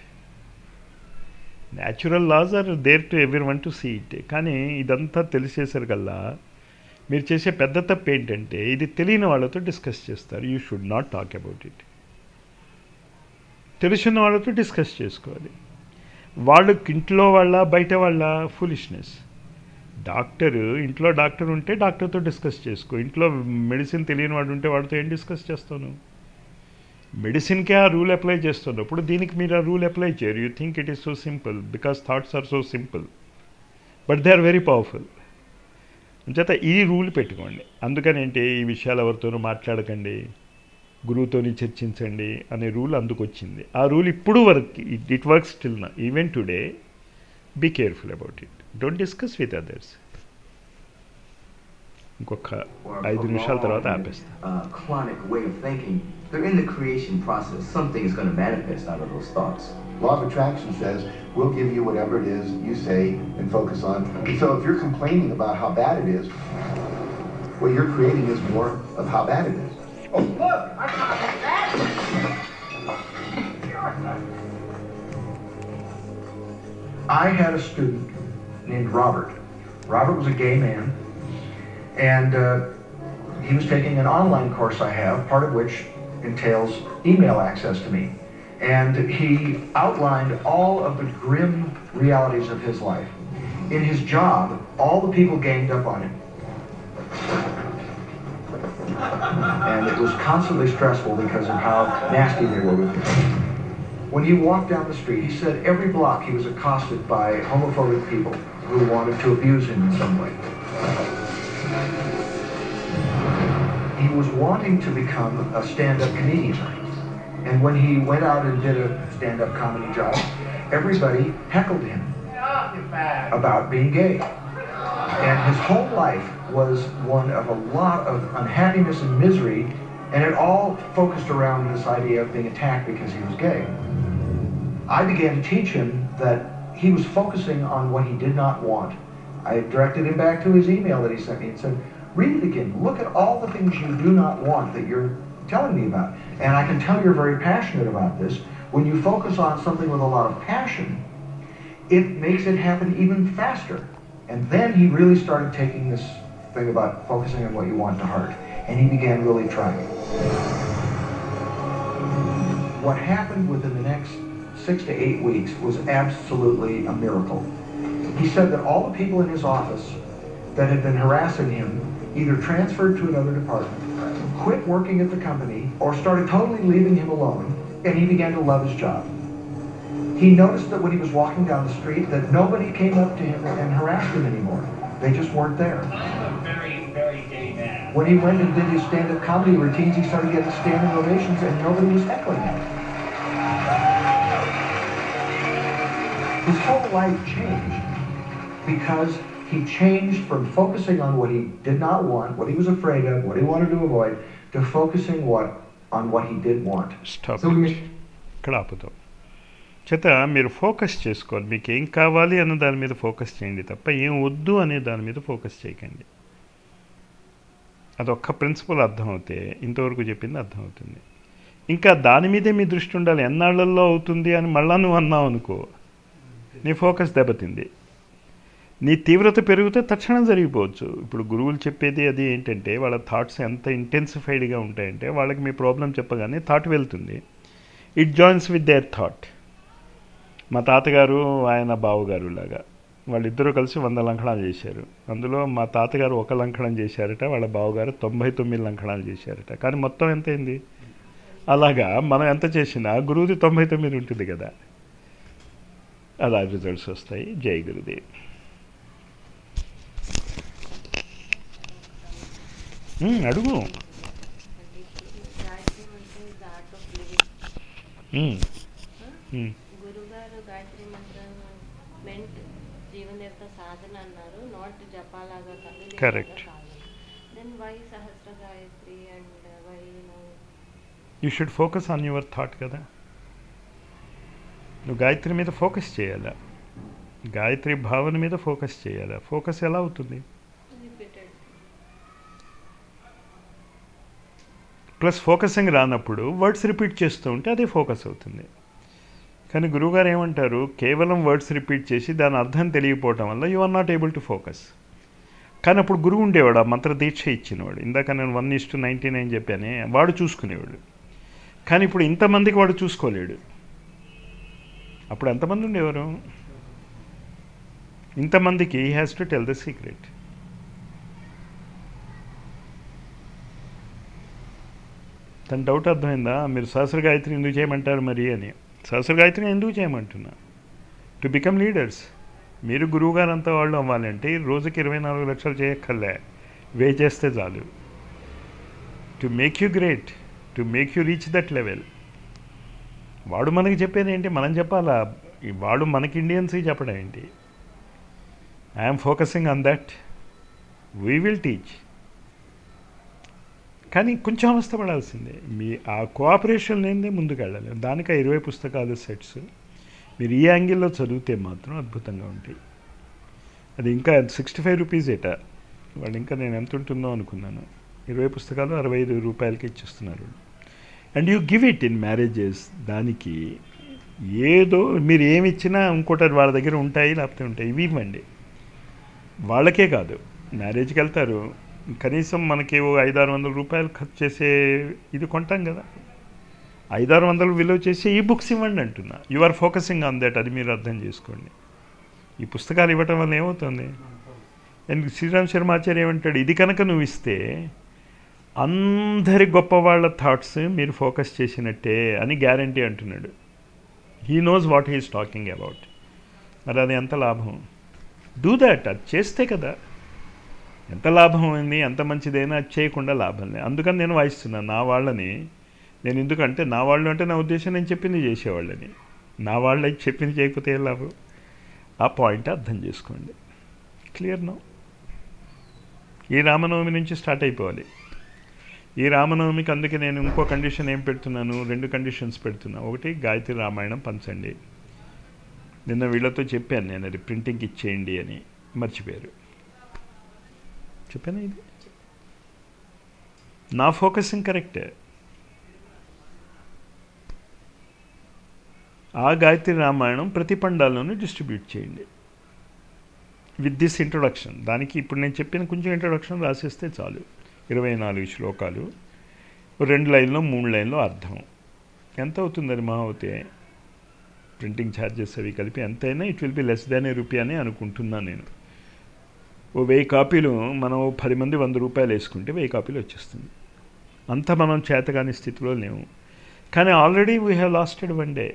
natural laws are there to everyone to see it కానీ ఇదంతా తెలిసేసరికల్లా మీరు చేసే పెద్ద తప్పు ఏంటంటే ఇది తెలియని వాళ్ళతో డిస్కస్ చేస్తారు you should not talk about it తెలిసిన వాళ్ళతో డిస్కస్ చేసుకోవాలి వాళ్ళు ఇంట్లో వాళ్ళ బయట వాళ్ళ ఫులిష్నెస్ డాక్టర్ ఇంట్లో డాక్టర్ ఉంటే డాక్టర్తో డిస్కస్ చేసుకో ఇంట్లో మెడిసిన్ తెలియని వాడు ఉంటే వాడితో ఏం డిస్కస్ చేస్తాను మెడిసిన్కే ఆ రూల్ అప్లై చేస్తున్నప్పుడు దీనికి మీరు ఆ రూల్ అప్లై చేయరు you think it is so simple because thoughts are so simple but they are very powerful అంచేత ఈ రూల్ పెట్టుకోండి అందుకని ఏంటి ఈ విషయాలు ఎవరితోనూ మాట్లాడకండి గురువుతోని చర్చించండి అనే రూల్ అందుకు వచ్చింది ఆ రూల్ ఇప్పుడు వర్క్ ఇట్ వర్క్స్ స్టిల్ నా even today be careful about it don't discuss with others ఇంకొక or ఐదు నిమిషాల తర్వాత prolonged, ఆపేస్తా uh, chronic way of thinking, they're in the creation process. Something is going to manifest out of those thoughts. Law of attraction says we'll give you whatever it is you say and focus on. So if you're complaining about how bad it is, what you're creating is more of how bad it is. Oh, look! I got that! I had a student named Robert. Robert was a gay man, and uh, he was taking an online course I have, part of which entails email access to me. And he outlined all of the grim realities of his life. In his job, all the people ganged up on him. And it was constantly stressful because of how nasty they were with him. When he walked down the street, he said every block he was accosted by homophobic people who wanted to abuse him in some way. He was wanting to become a stand-up comedian. And when he went out and did a stand-up comedy job, everybody heckled him about being gay. And his whole life was one of a lot of unhappiness and misery, and it all focused around this idea of being attacked because he was gay. I began to teach him that he was focusing on what he did not want. I directed him back to his email that he sent me and said, read it again. Look at all the things you do not want that you're telling me about. And I can tell you're very passionate about this. When you focus on something with a lot of passion, it makes it happen even faster. And then he really started taking this thing about focusing on what you want to heart. And he began really trying. What happened within the next six to eight weeks was absolutely a miracle. He said that all the people in his office that had been harassing him either transferred to another department, quit working at the company, or started totally leaving him alone, and he began to love his job. He noticed that when he was walking down the street that nobody came up to him and harassed him anymore. They just weren't there. I'm a very, very gay man. When he went and did his stand-up comedy routines, he started getting standing ovations and nobody was heckling him. His whole life changed because he changed from focusing on what he did not want, what he was afraid of, what he wanted to avoid, to focusing what on what he did want. Stop ఇక్కడ ఆపుతాం చేత మీరు focus చేసుకోవాలి మీకు ఏం కావాలి అన్న దాని మీద ఫోకస్ చేయండి తప్ప ఏం వద్దు అనే దాని మీద ఫోకస్ చేయకండి అదొక్క ప్రిన్సిపల్ అర్థమవుతే ఇంతవరకు చెప్పింది అర్థమవుతుంది ఇంకా దాని మీదే మీ దృష్టి ఉండాలి ఎన్నాళ్లలో అవుతుంది అని మళ్ళా నువ్వు అన్నావు అనుకో నీ ఫోకస్ దెబ్బతింది నీ తీవ్రత పెరిగితే తక్షణం జరిగిపోవచ్చు ఇప్పుడు గురువులు చెప్పేది అది ఏంటంటే వాళ్ళ థాట్స్ ఎంత ఇంటెన్సిఫైడ్గా ఉంటాయంటే వాళ్ళకి మీ ప్రాబ్లం చెప్పగానే థాట్ వెళ్తుంది it joins with their thought మా తాతగారు ఆయన బావగారు లాగా వాళ్ళిద్దరూ కలిసి వంద లంకణాలు చేశారు అందులో మా తాతగారు ఒక లంకణం చేశారట వాళ్ళ బావగారు తొంభై తొమ్మిది లంకణాలు చేశారట కానీ మొత్తం ఎంత అయింది అలాగా మనం ఎంత చేసినా గురువుది తొంభై తొమ్మిది ఉంటుంది కదా అలా రిజల్ట్స్ వస్తాయి జై గురుదేవ్ ఉమ్, అడుగు గాయత్రి మంత్రం is Art of Living um, um. గురుగారు గాయత్రి మంత్రం మెంట్ జీవనదేవత సాధన అన్నారు నాట్ జపాలాగా కాదు ఇది Correct. కాదు దెన్ వై సహస్ర Gayatri and why no you should focus on your thought కదా నువ్వు గాయత్రి మీద ఫోకస్ చేయాలా గాయత్రి భావన మీద ఫోకస్ చేయాలా ఫోకస్ ఎలా అవుతుంది రిపీటెడ్ ప్లస్ ఫోకసింగ్ రానప్పుడు వర్డ్స్ రిపీట్ చేస్తూ ఉంటే అదే ఫోకస్ అవుతుంది కానీ గురువుగారు ఏమంటారు కేవలం వర్డ్స్ రిపీట్ చేసి దాని అర్థం తెలియకపోవటం వల్ల you are not able to focus కానీ అప్పుడు గురువు ఉండేవాడు ఆ మంత్ర దీక్ష ఇచ్చినవాడు ఇందాక నేను one is to ninety nine చెప్పానే వాడు చూసుకునేవాడు కానీ ఇప్పుడు ఇంతమందికి వాడు చూసుకోలేడు అప్పుడు ఎంతమంది ఉండేవారు ఇంతమందికి he has to tell the secret తన డౌట్ అర్థమైందా మీరు సహస్ర గాయత్రి ఎందుకు చేయమంటారు మరి అని సహస్ర గాయత్రి ఎందుకు చేయమంటున్నా టు బికమ్ లీడర్స్ మీరు గురువుగారు అంతా వాళ్ళు అవ్వాలంటే రోజుకి ఇరవై నాలుగు లక్షలు చేయక్కర్లే వే చేస్తే చాలు to make you great to make you reach that level వాడు మనకి చెప్పేది ఏంటి మనం చెప్పాలా ఈ వాడు మనకి ఇండియన్స్కి చెప్పడం ఏంటి I'm focusing on that we will teach కానీ కొంచెం అవస్థపడాల్సిందే మీ ఆ కోఆపరేషన్ లేనిదే ముందుకు వెళ్ళాలి దానికి ఆ ఇరవై పుస్తకాలు సెట్స్ మీరు ఈ యాంగిల్లో చదివితే మాత్రం అద్భుతంగా ఉంటాయి అది ఇంకా సిక్స్టీ ఫైవ్ రూపీస్ ఏట వాళ్ళు ఇంకా నేను ఎంత ఉంటుందో అనుకున్నాను ఇరవై పుస్తకాలు అరవై ఐదు రూపాయలకి ఇచ్చిస్తున్నారు and you give it in marriages దానికి ఏదో మీరు ఏమి ఇచ్చినా ఇంకోటి వాళ్ళ దగ్గర ఉంటాయి లేకపోతే ఉంటాయి ఇవి ఇవ్వండి వాళ్ళకే కాదు మ్యారేజ్కి వెళ్తారు కనీసం మనకి ఓ ఐదారు వందల రూపాయలు ఖర్చు చేసే ఇది కొంటాం కదా ఐదారు వందలు విలువ చేసి ఈ బుక్స్ ఇవ్వండి అంటున్నా you are focusing on that అది మీరు అర్థం చేసుకోండి ఈ పుస్తకాలు ఇవ్వటం వల్ల ఏమవుతుంది అండ్ శ్రీరామ్ శర్మాచార్య ఏమంటాడు ఇది కనుక నువ్వు ఇస్తే అందరి గొప్ప వాళ్ళ థాట్స్ మీరు ఫోకస్ చేసినట్టే అని గ్యారంటీ అంటున్నాడు he knows what he's talking about మరి అది ఎంత లాభం డూ దాట్ అది చేస్తే కదా ఎంత లాభం అయింది ఎంత మంచిదైనా అది చేయకుండా లాభం లేదు అందుకని నేను వాయిస్తున్నాను నా వాళ్ళని నేను ఎందుకంటే నా వాళ్ళు అంటే నా ఉద్దేశం నేను చెప్పింది చేసేవాళ్ళని నా వాళ్ళకి చెప్పింది చేయకపోతే ఏం లాభం ఆ పాయింట్ అర్థం చేసుకోండి క్లియర్ నో ఈ రామనవమి నుంచి స్టార్ట్ అయిపోవాలి ఈ రామనవమికి అందుకే నేను ఇంకో కండిషన్ ఏం పెడుతున్నాను రెండు కండిషన్స్ పెడుతున్నా ఒకటి గాయత్రి రామాయణం పంచండి నిన్న వీళ్ళతో చెప్పాను నేను అది ప్రింటింగ్కి ఇచ్చేయండి అని మర్చిపోయారు చెప్పాను ఇది నా ఫోకసింగ్ కరెక్టే ఆ గాయత్రి రామాయణం ప్రతి పండాల్లోనూ డిస్ట్రిబ్యూట్ చేయండి విత్ దిస్ ఇంట్రొడక్షన్ దానికి ఇప్పుడు నేను చెప్పిన కొంచెం ఇంట్రొడక్షన్ రాసేస్తే చాలు ఇరవై నాలుగు శ్లోకాలు రెండు లైన్లో మూడు లైన్లో అర్థం ఎంత అవుతుంది అది మహా అవుతే ప్రింటింగ్ ఛార్జెస్ అవి కలిపి ఎంతైనా it will be less than a rupee అని అనుకుంటున్నాను నేను ఓ వెయ్యి కాపీలు మనం ఓ పది మంది వంద రూపాయలు వేసుకుంటే వెయ్యి కాపీలు వచ్చేస్తుంది అంత మనం చేతగాని స్థితిలో లేవు కానీ already we have lasted one day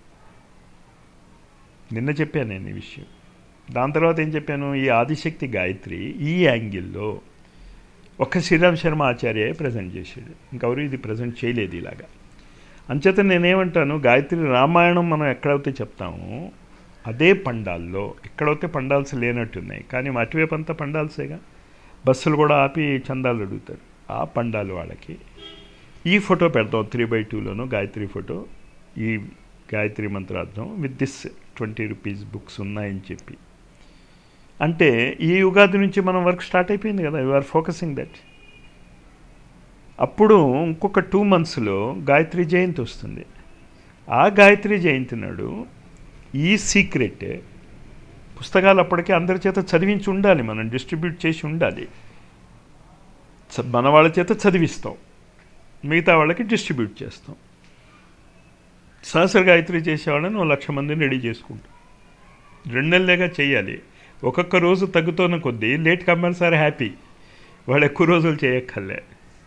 నిన్న చెప్పాను నేను ఈ విషయం దాని తర్వాత ఏం చెప్పాను ఈ ఆదిశక్తి గాయత్రి ఈ యాంగిల్లో ఒక్క శ్రీరామ్ శర్మ ఆచార్య ప్రజెంట్ చేసాడు ఇంకెవరు ఇది ప్రజెంట్ చేయలేదు ఇలాగా అంచేత నేనేమంటాను గాయత్రి రామాయణం మనం ఎక్కడైతే చెప్తామో అదే పండాల్లో ఎక్కడైతే పండాల్స్ లేనట్టున్నాయి కానీ అటువైపు అంతా పండాల్సేగా బస్సులు కూడా ఆపి చందాలు అడుగుతారు ఆ పండాలు వాళ్ళకి ఈ ఫోటో పెడతాం త్రీ బై టూలోను గాయత్రి ఫోటో ఈ గాయత్రి మంత్రార్థం with this twenty rupees books ఉన్నాయని చెప్పి అంటే ఈ ఉగాది నుంచి మనం వర్క్ స్టార్ట్ అయిపోయింది కదా యు ఆర్ ఫోకసింగ్ దట్ అప్పుడు ఇంకొక టూ మంత్స్లో గాయత్రి జయంతి వస్తుంది ఆ గాయత్రి జయంతి నాడు ఈ సీక్రెట్ పుస్తకాలు అప్పటికే అందరి చేత చదివించి ఉండాలి మనం డిస్ట్రిబ్యూట్ చేసి ఉండాలి చ- మన వాళ్ళ చేత చదివిస్తాం మిగతా వాళ్ళకి డిస్ట్రిబ్యూట్ చేస్తాం సహస్ర గాయత్రి చేసేవాళ్ళని ఓ లక్ష మందిని రెడీ చేసుకుంటాం రెండు నెలలేగా చేయాలి ఒక్కొక్క రోజు తగ్గుతున్న కొద్దీ లేట్ కంపల్సరీ హ్యాపీ వాళ్ళు ఎక్కువ రోజులు చేయక్కర్లే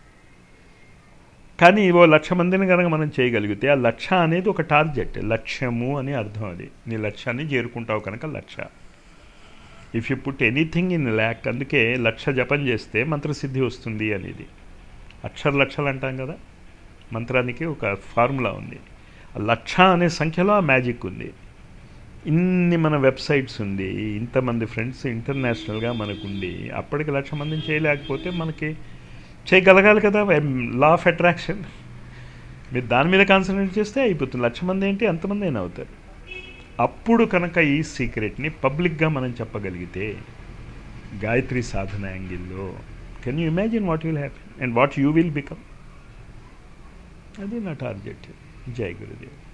కానీ ఓ లక్ష మందిని కనుక మనం చేయగలిగితే ఆ లక్ష అనేది ఒక టార్గెట్ లక్ష్యము అని అర్థం అది నీ లక్ష్యాన్ని చేరుకుంటావు కనుక lakh if you put anything in luck అందుకే లక్ష జపం చేస్తే మంత్రసిద్ధి వస్తుంది అనేది అక్షర లక్షలు అంటాం కదా మంత్రానికి ఒక ఫార్ములా ఉంది ఆ లక్ష అనే సంఖ్యలో ఆ మ్యాజిక్ ఉంది ఇన్ని మన వెబ్సైట్స్ ఉంది ఇంతమంది ఫ్రెండ్స్ ఇంటర్నేషనల్గా మనకుండి అప్పటికి లక్ష మందిని చేయలేకపోతే మనకి చేయగలగాలి కదా లా ఆఫ్ అట్రాక్షన్ మీరు దాని మీద కాన్సన్ట్రేట్ చేస్తే అయిపోతుంది లక్ష మంది ఏంటి ఎంతమంది అయినా అవుతారు అప్పుడు కనుక ఈ సీక్రెట్ని పబ్లిక్గా మనం చెప్పగలిగితే గాయత్రి సాధన యాంగిల్లో can you imagine what will happy and what you will become అది నా టార్గెట్ జై గురుదేవ్